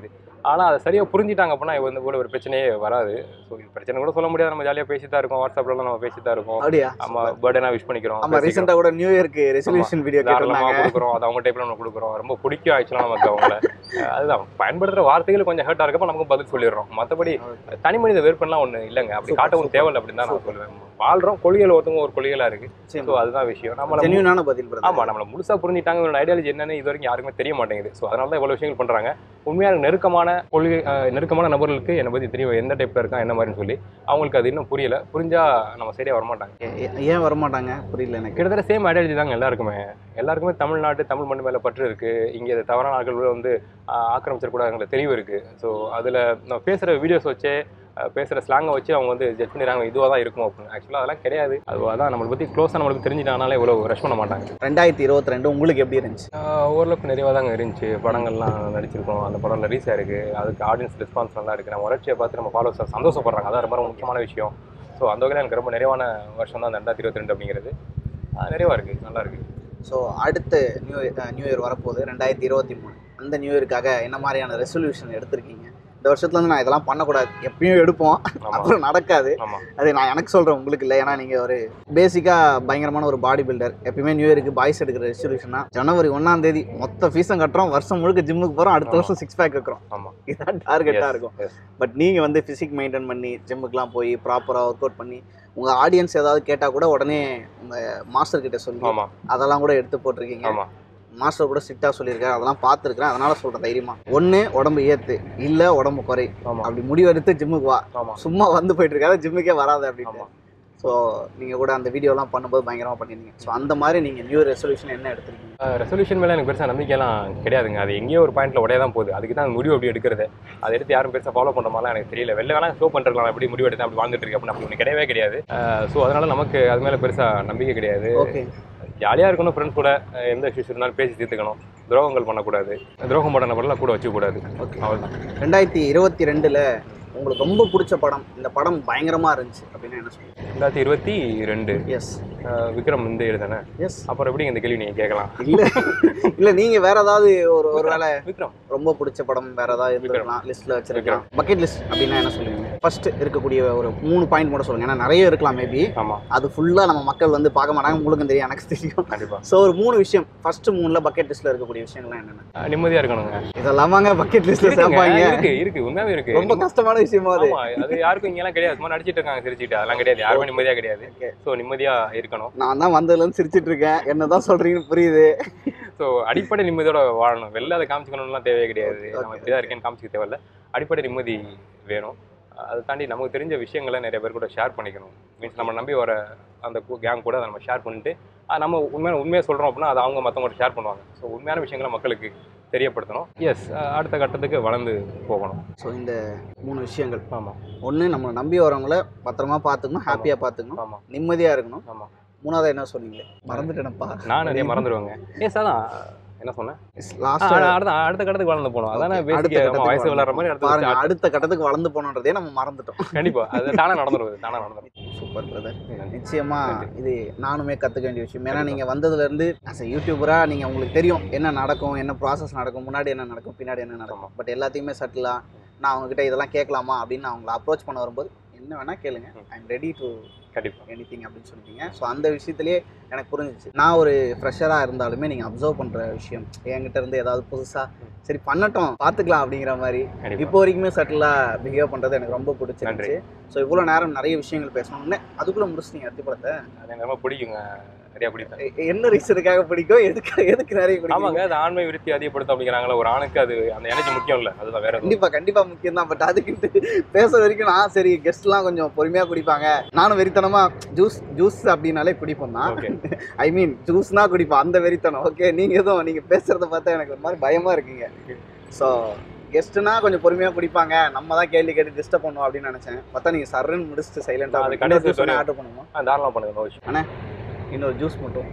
ஆனால் அதை சரியாக புரிஞ்சிட்டாங்க அப்படின்னா இது வந்து கூட ஒரு பிரச்சனையே வராது ஸோ இது பிரச்சனை கூட சொல்ல முடியாது நம்ம ஜாலியாக பேசி தான் இருக்கோம் வாட்ஸ்அப்லாம் நம்ம பேசி தான் இருக்கோம் அப்படியா நம்ம பர்த்டேனா விஷ் பண்ணிக்கிறோம் ஆமா ரீசெண்டா கூட நியூ இயர்க்கு ரெசல்யூஷன் வீடியோ தாராளமாக கேட்டிருந்தாங்க கொடுக்குறோம் அது அவங்க டைப்ல நம்ம கொடுக்குறோம் ரொம்ப பிடிக்கும் ஆக்சுவலாக நமக்கு அவங்கள அஹ் அதுதான் பயன்படுத்துற வார்த்தைகள் கொஞ்சம் ஹர்ட் இருக்கப்ப நமக்கு பதில் சொல்லிடுறோம் மற்றபடி தனி மனித வெறுப்புலாம் ஒன்று இல்லைங்க அப்படி Super, காட்டவும் super. தேவையில்லை அப்படின்னு தான் நான் சொல்லுவேன் வாழ்றோம் கொள்கைகள் ஒருத்தவங்க ஒரு கொள்கைகளா இருக்கு ஸோ அதுதான் விஷயம் நம்மள ஜென்யூனான பதில் brother. ஆமா நம்மள முழுசா புரிஞ்சுட்டாங்க இவங்களோட ஐடியாலஜி என்னன்னு இது வரைக்கும் யாருக்குமே தெரிய மாட்டேங்குது ஸோ அதனால தான் இவ்வளவு விஷயங்கள் பண்றாங்க உண்மையான நெருக்கமான கொள்கை அஹ், நெருக்கமான நபர்களுக்கு என்னை பத்தி தெரியும் எந்த டைப்ல இருக்கான் என்ன மாதிரின்னு சொல்லி அவங்களுக்கு அது இன்னும் புரியல புரிஞ்சா நம்ம சரியா வரமாட்டாங்க ஏ- ஏ- ஏன் வரமாட்டாங்க புரியல எனக்கு கிட்டத்தட்ட சேம் ஐடியாலஜி தாங்க எல்லாருக்குமே எல்லாருக்குமே தமிழ்நாட்டு தமிழ் மண் மேல பற்று இருக்கு இங்க இது தவறான ஆட்கள் வந்து ஆஹ், ஆக்கிரமிச்சிடக்கூடாதுங்கிற தெளிவு இருக்கு ஸோ அதுல நம்ம பேசுற வீடியோஸ் வச்சே ஆஹ், பேசுற ஸ்லாங்கை வச்சு அவங்க வந்து ஜட்ஜ் பண்ணிடுறாங்க இதுவாக தான் இருக்கும் அப்படின்னு ஆக்சுவலாக அதெல்லாம் கிடையாது அது அதான் நம்மளை பத்தி க்ளோஸாக நம்மளுக்கு தெரிஞ்சிட்டானாலே இவ்வளோ ரஷ் பண்ண மாட்டாங்க ரெண்டாயிரத்தி இருபத்தி ரெண்டு உங்களுக்கு எப்படி இருந்துச்சு ஆஹ் ஓரளவுக்கு நிறைவாக தாங்க இருந்துச்சு படங்கள்லாம் நடிச்சிருக்கோம் அந்த படம் ரிலீஸ் இருக்கு அதுக்கு ஆடியன்ஸ் ரெஸ்பான்ஸ் நல்லா இருக்கு நம்ம வளர்ச்சியை பார்த்து நம்ம ஃபாலோவர்ஸ் சந்தோஷப்படுறாங்க அதான் ரொம்ப முக்கியமான விஷயம் ஸோ அந்த வகையில் எனக்கு ரொம்ப நிறைவான வருஷம் தான் அந்த ரெண்டாயிரத்தி இருபத்தி ரெண்டு அப்படிங்கிறது ஆஹ் நிறைவா இருக்கு நல்லா இருக்கு ஸோ அடுத்து நியூ நியூ இயர் வரப்போகுது ரெண்டாயிரத்தி இருபத்தி மூணு அந்த நியூ இயர்க்காக என்ன மாதிரியான ரெசல்யூஷன் எடுத்திருக்கீங்க இந்த வருஷத்துல இருந்து நான் இதெல்லாம் பண்ணக்கூடாது எப்பயும் எடுப்போம் ஆமா அப்புறம் நடக்காது ஆமா அது நான் எனக்கு சொல்கிறேன் உங்களுக்கு இல்லை ஏன்னா நீங்கள் ஒரு பேசிக்காக பயங்கரமான ஒரு பாடி பில்டர் எப்பயுமே நியூ இயருக்கு பாய்ஸ் எடுக்கிற ரெசல்யூஷனா ஜனவரி ஒன்றாம் தேதி மொத்த ஃபீஸும் கட்டுறோம் வருஷம் முழுக்க ஜிம்முக்கு போகிறோம் அடுத்த ஆமா. வருஷம் சிக்ஸ் பேக் வைக்கிறோம் ஆமா இதான் டார்கெட்டாக Yes, இருக்கும் yes. பட் நீங்கள் வந்து ஃபிசிக் மெயின்டைன் பண்ணி ஜிம்முக்குலாம் போய் ப்ராப்பராக ஒர்க் அவுட் பண்ணி உங்கள் ஆடியன்ஸ் ஏதாவது கேட்டால் கூட உடனே உங்கள் மாஸ்டர் கிட்ட சொல்லி ஆமா அதெல்லாம் கூட எடுத்து போட்டிருக்கீங்க ஆமா மாஸ்டர் கூட ஸ்ட்ரிக்டாக சொல்லியிருக்காரு அதெல்லாம் பார்த்துருக்கேன் அதனால சொல்கிறேன் தைரியமா ஒன்று உடம்பு ஏற்று இல்லை உடம்பு குறை ஆமா அப்படி முடிவெடுத்து ஜிம்முக்கு வா ஆமா சும்மா வந்து போயிட்டு இருக்காது ஜிம்முக்கே வராது அப்படின்னு ஆமா ஸோ நீங்கள் கூட அந்த வீடியோலாம் பண்ணும்போது பயங்கரமாக பண்ணியிருந்தீங்க ஸோ அந்த மாதிரி நீங்கள் நியூ ரெசல்யூஷன் என்ன எடுத்திருக்கீங்க ரெசல்யூஷன் மேலே எனக்கு பெருசாக நம்பிக்கைலாம் கிடையாதுங்க அது எங்கேயோ ஒரு பாயிண்ட்ல உடைய தான் போகுது அதுக்கு தான் அந்த முடிவு அப்படி எடுக்கிறது அதை எடுத்து யாரும் பெருசாக ஃபாலோ பண்ணுற மாதிரிலாம் எனக்கு தெரியல வெளில வேணா ஷோ பண்ணிருக்கலாம் எப்படி முடிவு எடுத்தேன் அப்படி வாழ்ந்துட்டு இருக்கு அப்படின்னு அப்படி ஒன்று கிடையவே கிடையாது ஸோ அதனால நமக்கு அது மேலே பெருசாக நம்பிக்கை கிடையாது ஓகே ஜாலியாக இருக்கணும் ஃப்ரெண்ட்ஸ் கூட அஹ் எந்த இஷ்யூஸ் இருந்தாலும் பேசி தீர்த்துக்கணும் துரோகங்கள் பண்ணக்கூடாது துரோகம் பண்ண நபர்லாம் கூட வச்சுக்கூடாது ஓகே அவ்வளோதான் ரெண்டாயிரத்தி இருபத்தி ரெண்டில் உங்களுக்கு ரொம்ப பிடிச்ச படம் இந்த படம் பயங்கரமாக இருந்துச்சு அப்படின்னு என்ன சொல்லுங்க ரெண்டாயிரத்தி இருபத்தி ரெண்டு எஸ் அஹ் விக்ரம் இந்த எழுதானே எஸ் அப்புறம் எப்படி இந்த கேள்வி நீங்கள் கேட்கலாம் இல்லை இல்லை நீங்கள் வேற ஏதாவது ஒரு ஒரு வேளை விக்ரம் ரொம்ப பிடிச்ச படம் வேற ஏதாவது இருந்திருக்கலாம் லிஸ்ட்ல வச்சிருக்கலாம் பக்கெட் லிஸ்ட் அப்படின்னா என்ன சொல்லுவீங்க ஃபர்ஸ்ட் இருக்கக்கூடிய ஒரு மூணு பாயிண்ட் கூட சொல்லுங்க ஏன்னா நிறைய இருக்கலாம் மேபி ஆமாம் அது ஃபுல்லா நம்ம மக்கள் வந்து பார்க்க மாட்டாங்க உங்களுக்கும் தெரியும் எனக்கு தெரியும் கண்டிப்பாக ஸோ ஒரு மூணு விஷயம் ஃபர்ஸ்ட் மூணுல பக்கெட் லிஸ்ட்ல இருக்கக்கூடிய விஷயங்கள்லாம் என்னென்ன நிம்மதியாக இருக்கணுங்க இதெல்லாமாங்க பக்கெட் லிஸ்ட்ல இருக்குங்க, சேர்ப்பாங்க இருக்கு இருக்கு உண்மையாவே இருக்கு ரொம்ப கஷ்டமான விஷயமா அது ஆமா அது யாருக்கும் இங்கெல்லாம் கிடையாது சும்மா நடிச்சிட்டு இருக்காங்க சிரிச்சுட்டு அதெல்லாம் கிடையாது யாருமே நிம்மதியா கிடையாது Okay. ஸோ நிம்மதியா இருக்கணும் நான் தான் வந்ததுல இருந்து சிரிச்சிட்டு இருக்கேன் என்னதான் சொல்றீங்கன்னு புரியுது ஸோ அடிப்படை நிம்மதியோட வாழணும் வெளில அதை காமிச்சிக்கணும்லாம் தேவையே கிடையாது Okay, நம்ம okay, இப்படிதான் இருக்கேன்னு காமிச்சிக்க தேவையில்ல அடிப்படை நிம்மதி வேணும் அதை தாண்டி நமக்கு தெரிஞ்ச விஷயங்களை நிறைய பேர் கூட ஷேர் பண்ணிக்கணும் மீன்ஸ் நம்ம நம்பி வர அந்த கேங் கூட அதை நம்ம ஷேர் பண்ணிட்டு அது நம்ம உண்மையான உண்மையை சொல்கிறோம் அப்படின்னா அதை அவங்க மற்றவங்க ஷேர் பண்ணுவாங்க ஸோ உண்மையான விஷயங்களை மக்களுக்கு தெரியப்படுத்தணும் எஸ் அடுத்த கட்டத்துக்கு வளர்ந்து போகணும் ஸோ இந்த மூணு விஷயங்கள் ஆமாம் ஒன்று நம்ம நம்பி வரவங்கள பத்திரமா பார்த்துக்கணும் ஹாப்பியாக பார்த்துக்கணும் ஆமாம் நிம்மதியா இருக்கணும் ஆமாம் மூணாவது என்ன சொன்னீங்களே மறந்துட்டேனப்பா நான் நிறைய மறந்துடுவேங்க எஸ் அதான் என்ன சொன்னேன் லாஸ்ட் ஆ, அடுத்த அடுத்த கட்டத்துக்கு வளர்ந்து போகணும் அதானே Okay, அடுத்த பேசிக் கட்டத்துக்கு வயசு விளையாடுற மாதிரி அடுத்த பாருங்க அடுத்த- அடுத்த கட்டத்துக்கு வளர்ந்து போனோன்றதே நம்ம மறந்துட்டோம் கண்டிப்பா அது தானே நடந்துருவது தானே நடந்துரும் சூப்பர் பிரதர் நன்றி. நிச்சயமா நன்றி. இது நானுமே கத்துக்க வேண்டிய விஷயம் ஏன்னா கண்டிப்பா. நீங்க வந்ததுல இருந்து அஸ் யூடியூபரா நீங்க உங்களுக்கு தெரியும் என்ன நடக்கும் என்ன ப்ராசஸ் நடக்கும் முன்னாடி என்ன நடக்கும் பின்னாடி என்ன நடக்கும் பட் எல்லாத்தையுமே சட்டிலா நான் அவங்ககிட்ட இதெல்லாம் கேட்கலாமா அப்படின்னு நான் அவங்கள அப்ரோச் பண்ண வரும்போது என்ன வேணா கேளுங்க ஐ எம் ரெடி டு கண்டிப்பா எனி திங் அப்படின்னு சொல்லிட்டீங்க ஸோ அந்த விஷயத்துலேயே எனக்கு புரிஞ்சிச்சு நான் ஒரு ஃப்ரெஷராக இருந்தாலுமே நீங்கள் அப்சர்வ் பண்ணுற விஷயம் என்கிட்ட இருந்து ஏதாவது புதுசாக சரி பண்ணட்டும் பார்த்துக்கலாம் அப்படிங்கிற மாதிரி கண்டிப்பா இப்போ வரைக்குமே சட்டிலாக பிஹேவ் பண்ணுறது எனக்கு ரொம்ப பிடிச்சிருந்துச்சு ஸோ இவ்வளோ நேரம் நிறைய விஷயங்கள் பேசணும்னு அதுக்குள்ளே முடிச்சிட்டீங்க அத்தி படத்தை அது எனக்கு ரொம்ப பிடிக்குங்க நிறைய பிடிக்கும் எ- என்ன ரீசனுக்காக பிடிக்கும் எதுக்கு எதுக்கு நிறைய பிடிக்கும் ஆமாங்க அது ஆண்மை விருத்தி அதிகப்படுத்தும் அப்படிங்கிறாங்களா ஒரு ஆணுக்கு அது அந்த எனர்ஜி முக்கியம் இல்ல அதுதான் வேற எதுவும் கண்டிப்பா கண்டிப்பா முக்கியம் தான் பட் அதுக்கிட்டு பேசுற வரைக்கும் நான் சரி கெஸ்ட்லாம் கொஞ்சம் பொறுமையா குடிப்பாங்க நானும் வெறித்தனமா ஜூஸ் ஜூஸ் அப்படின்னாலே குடிப்போம் தான் ஓகே ஐ மீன் ஜூஸ்னா குடிப்போம் அந்த வெறித்தனம் ஓகே நீங்க எதுவும் நீங்க பேசுறத பார்த்தா எனக்கு ஒரு மாதிரி பயமா இருக்கீங்க ஸோ கெஸ்ட்னா கொஞ்சம் பொறுமையா குடிப்பாங்க நம்ம தான் கேள்வி கேட்டு டிஸ்டர்ப் பண்ணுவோம் அப்படின்னு நினைச்சேன் பார்த்தா நீங்க சர்ன்னு முடிச்சுட்டு சைலண்டா அது கடைசி வரையும். ஆர்டர் பண்ணுவோம் தாராளமா பண்ணுங்க no issue. இன்னொரு ஜூஸ் மட்டும்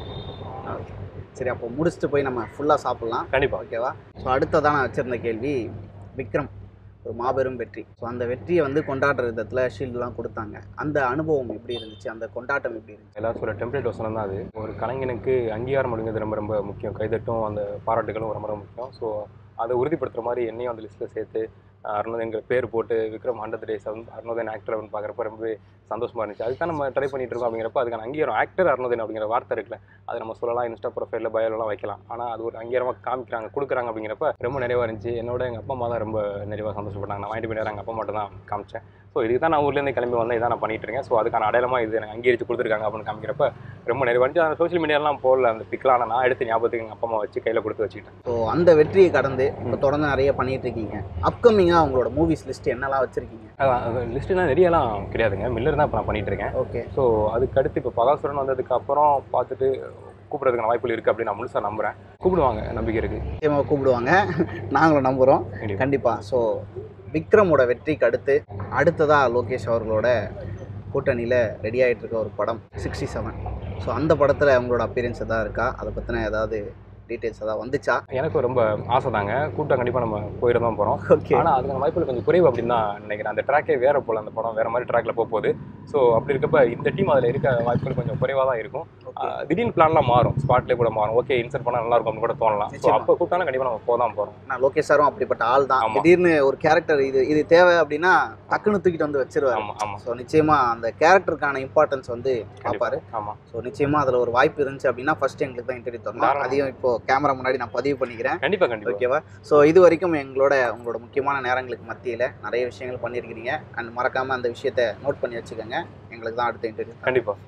ஆ, சரி அப்போ முடிச்சுட்டு போய் நம்ம ஃபுல்லா சாப்பிடலாம் கண்டிப்பா ஓகேவா ஸோ அடுத்ததான் நான் வச்சிருந்த கேள்வி விக்ரம் ஒரு மாபெரும் வெற்றி ஸோ அந்த வெற்றியை வந்து கொண்டாடுற விதத்தில் ஷீல்டுலாம் கொடுத்தாங்க அந்த அனுபவம் எப்படி இருந்துச்சு அந்த கொண்டாட்டம் எப்படி இருந்துச்சு எல்லாரும் சொல்ற டெம்ப்ளேட் வசனம் தான் அது ஒரு கலைஞனுக்கு அங்கீகாரம் அப்படிங்கிறது ரொம்ப ரொம்ப முக்கியம் கைதட்டும் அந்த பாராட்டுகளும் ரொம்ப ரொம்ப முக்கியம் ஸோ அதை உறுதிப்படுத்துற மாதிரி என்னையும் அந்த லிஸ்ட்டில் சேர்த்து அஹ், அருணோதயங்கிற பேர் போட்டு Vikram hundred days Arunodhayan actor அப்படின்னு பார்க்குறப்ப ரொம்பவே சந்தோஷமா இருந்துச்சு அதுக்கு தான் நம்ம ட்ரை பண்ணிட்டு இருக்கோம் அப்படிங்கிறப்ப அதுக்கான அங்கீகாரம் ஆக்டர் அருணோதயன் அப்படிங்கிற வார்த்தை இருக்குல்ல அது நம்ம சொல்லலாம் இன்ஸ்டா ப்ரொஃபைலில் பயோலாம் வைக்கலாம் ஆனால் அது ஒரு அங்கீகாரமாக காமிக்கிறாங்க கொடுக்குறாங்க அப்படிங்கிறப்ப ரொம்ப நிறைவாக இருந்துச்சு என்னோட எங்கள் அப்பா அம்மா தான் ரொம்ப நிறைவாக சந்தோஷப்பட்டாங்க நான் வாங்கிட்டு போய் நேரம் எங்கள் அப்பா மட்டும் தான் காமிச்சேன் ஸோ இதுக்கு தான் நான் ஊர்லேருந்து கிளம்பி வந்தேன் இதான் நான் பண்ணிட்டு இருக்கேன் ஸோ அதுக்கான அடையாளமாக இது எனக்கு அங்கீகரிச்சு கொடுத்துருக்காங்க அப்படின்னு காமிக்கிறப்ப ரொம்ப நிறைவாக இருந்துச்சு அந்த சோஷியல் மீடியாலாம் போடல அந்த பிக்லாம் நான் எடுத்து ஞாபகத்துக்கு எங்கள் அப்பா அம்மா வச்சு கையில் கொடுத்து வச்சுக்கிட்டேன் ஸோ அந்த வெற்றியை கடந்து இப்போ தொடர்ந்து நிறைய பண்ணிட்டு இருக்கீங்க அப்கமிங்காக உங்களோட மூவிஸ் லிஸ்ட் என்னெல்லாம் வச்சிருக்கீங்க அதான் லிஸ்ட்டுலாம் நிறையலாம் கிடையாதுங்க மில்லர் தான் இப்போ நான் பண்ணிட்டு இருக்கேன் ஓகே ஸோ அதுக்கு அடுத்து இப்போ பகாசுரன் வந்ததுக்கு அப்புறம் பார்த்துட்டு கூப்பிட்றதுக்கான வாய்ப்புகள் இருக்குது அப்படின்னு நான் முழுசாக நம்புகிறேன் கூப்பிடுவாங்க நம்பிக்கை இருக்குது நிச்சயமாக கூப்பிடுவாங்க நாங்களும் நம்புகிறோம் கண்டிப்பா. கண்டிப்பாக ஸோ விக்ரமோட வெற்றிக்கு அடுத்து அடுத்ததாக லோகேஷ் அவர்களோட கூட்டணியில் ரெடி ஆகிட்டு இருக்க ஒரு படம் சிக்ஸ்டி செவன் ஸோ அந்த படத்தில் உங்களோட அப்பியரன்ஸ் எதாவது இருக்கா அதை பற்றின ஏதாவது டீட்டெயில்ஸ் ஏதாவது வந்துச்சா எனக்கு ரொம்ப ஆசை தாங்க கூட்டம் கண்டிப்பாக நம்ம போயிட தான் போகிறோம் ஓகே ஆனால் அதுக்கான வாய்ப்புகள் கொஞ்சம் குறைவு அப்படின்னு தான் நினைக்கிறேன் அந்த ட்ராக்கே வேற போல அந்த படம் வேற மாதிரி ட்ராக்ல போக போகுது ஸோ அப்படி இருக்கப்ப இந்த டீம் அதில் இருக்க வாய்ப்புகள் கொஞ்சம் குறைவாக தான் இருக்கும் ஆஹ் திடீர்னு பிளான்லாம் மாறும் ஸ்பாட்லேயே கூட மாறும் ஓகே இன்சர்ட் பண்ணால் நல்லா இருக்கும் அப்படின்னு கூட தோணலாம் ஸோ நிச்சயமா. அப்போ கூப்பிட்டாலும் கண்டிப்பாக நம்ம போக தான் போகிறோம் நான் லோகேஷ் சாரும் அப்படிப்பட்ட ஆள் தான் ஆமா. திடீர்னு ஒரு கேரக்டர் இது இது தேவை அப்படின்னா டக்குன்னு தூக்கிட்டு வந்து வச்சிருவாரு ஆமாம் ஆமாம் ஸோ நிச்சயமாக அந்த கேரக்டருக்கான இம்பார்ட்டன்ஸ் வந்து பார்ப்பாரு ஆமாம் ஸோ நிச்சயமாக அதில் ஒரு வாய்ப்பு இருந்துச்சு அப்படின்னா ஃபர்ஸ்ட் எங்களுக்கு தான் இன்டர்வியூ தரணும் தாராளமா. அதையும் இப்போ கேமரா முன்னாடி நான் பதிவு பண்ணிக்கிறேன் கண்டிப்பாக கண்டிப்பாக ஓகேவா ஸோ இது வரைக்கும் எங்களோட உங்களோட முக்கியமான நேரங்களுக்கு மத்தியில் நிறைய விஷயங்கள் பண்ணியிருக்கிறீங்க அண்ட் மறக்காமல் அந்த விஷயத்தை நோட் பண்ணி வச்சுக்கோங்க எங்களுக்கு தான் அடுத்த இன்டர்வியூ கண்டிப்பாக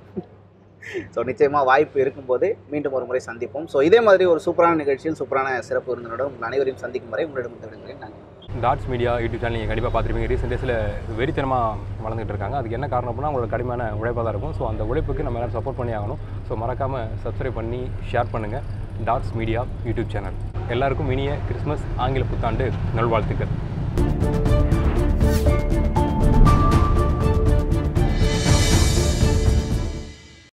ஸோ நிச்சயமாக வாய்ப்பு இருக்கும்போது மீண்டும் ஒரு முறை சந்திப்போம் ஸோ இதே மாதிரி ஒரு சூப்பரான நிகழ்ச்சியில் சூப்பரான சிறப்பு விருந்தினருடன் உங்கள் அனைவரையும் சந்திக்கும் வரை உங்களிடம் விடுகிறேன் நன்றி டாட்ஸ் மீடியா யூடியூப் சேனல் நீங்கள் கண்டிப்பாக பார்த்துருப்பீங்க ரீசெண்ட் டேஸில் வெறித்தனமாக வளர்ந்துட்டு இருக்காங்க அதுக்கு என்ன காரணம் அப்படின்னா அவங்களோட கடுமையான உழைப்பாக தான் இருக்கும் ஸோ அந்த உழைப்புக்கு நம்ம எல்லாரும் சப்போர்ட் பண்ணி ஆகணும் ஸோ மறக்காமல் சப்ஸ்கிரைப் பண்ணி ஷேர் பண்ணுங்கள் டாட்ஸ் மீடியா யூடியூப் சேனல் எல்லாருக்கும் இனிய கிறிஸ்மஸ் ஆங்கில புத்தாண்டு நல்வாழ்த்துக்கள்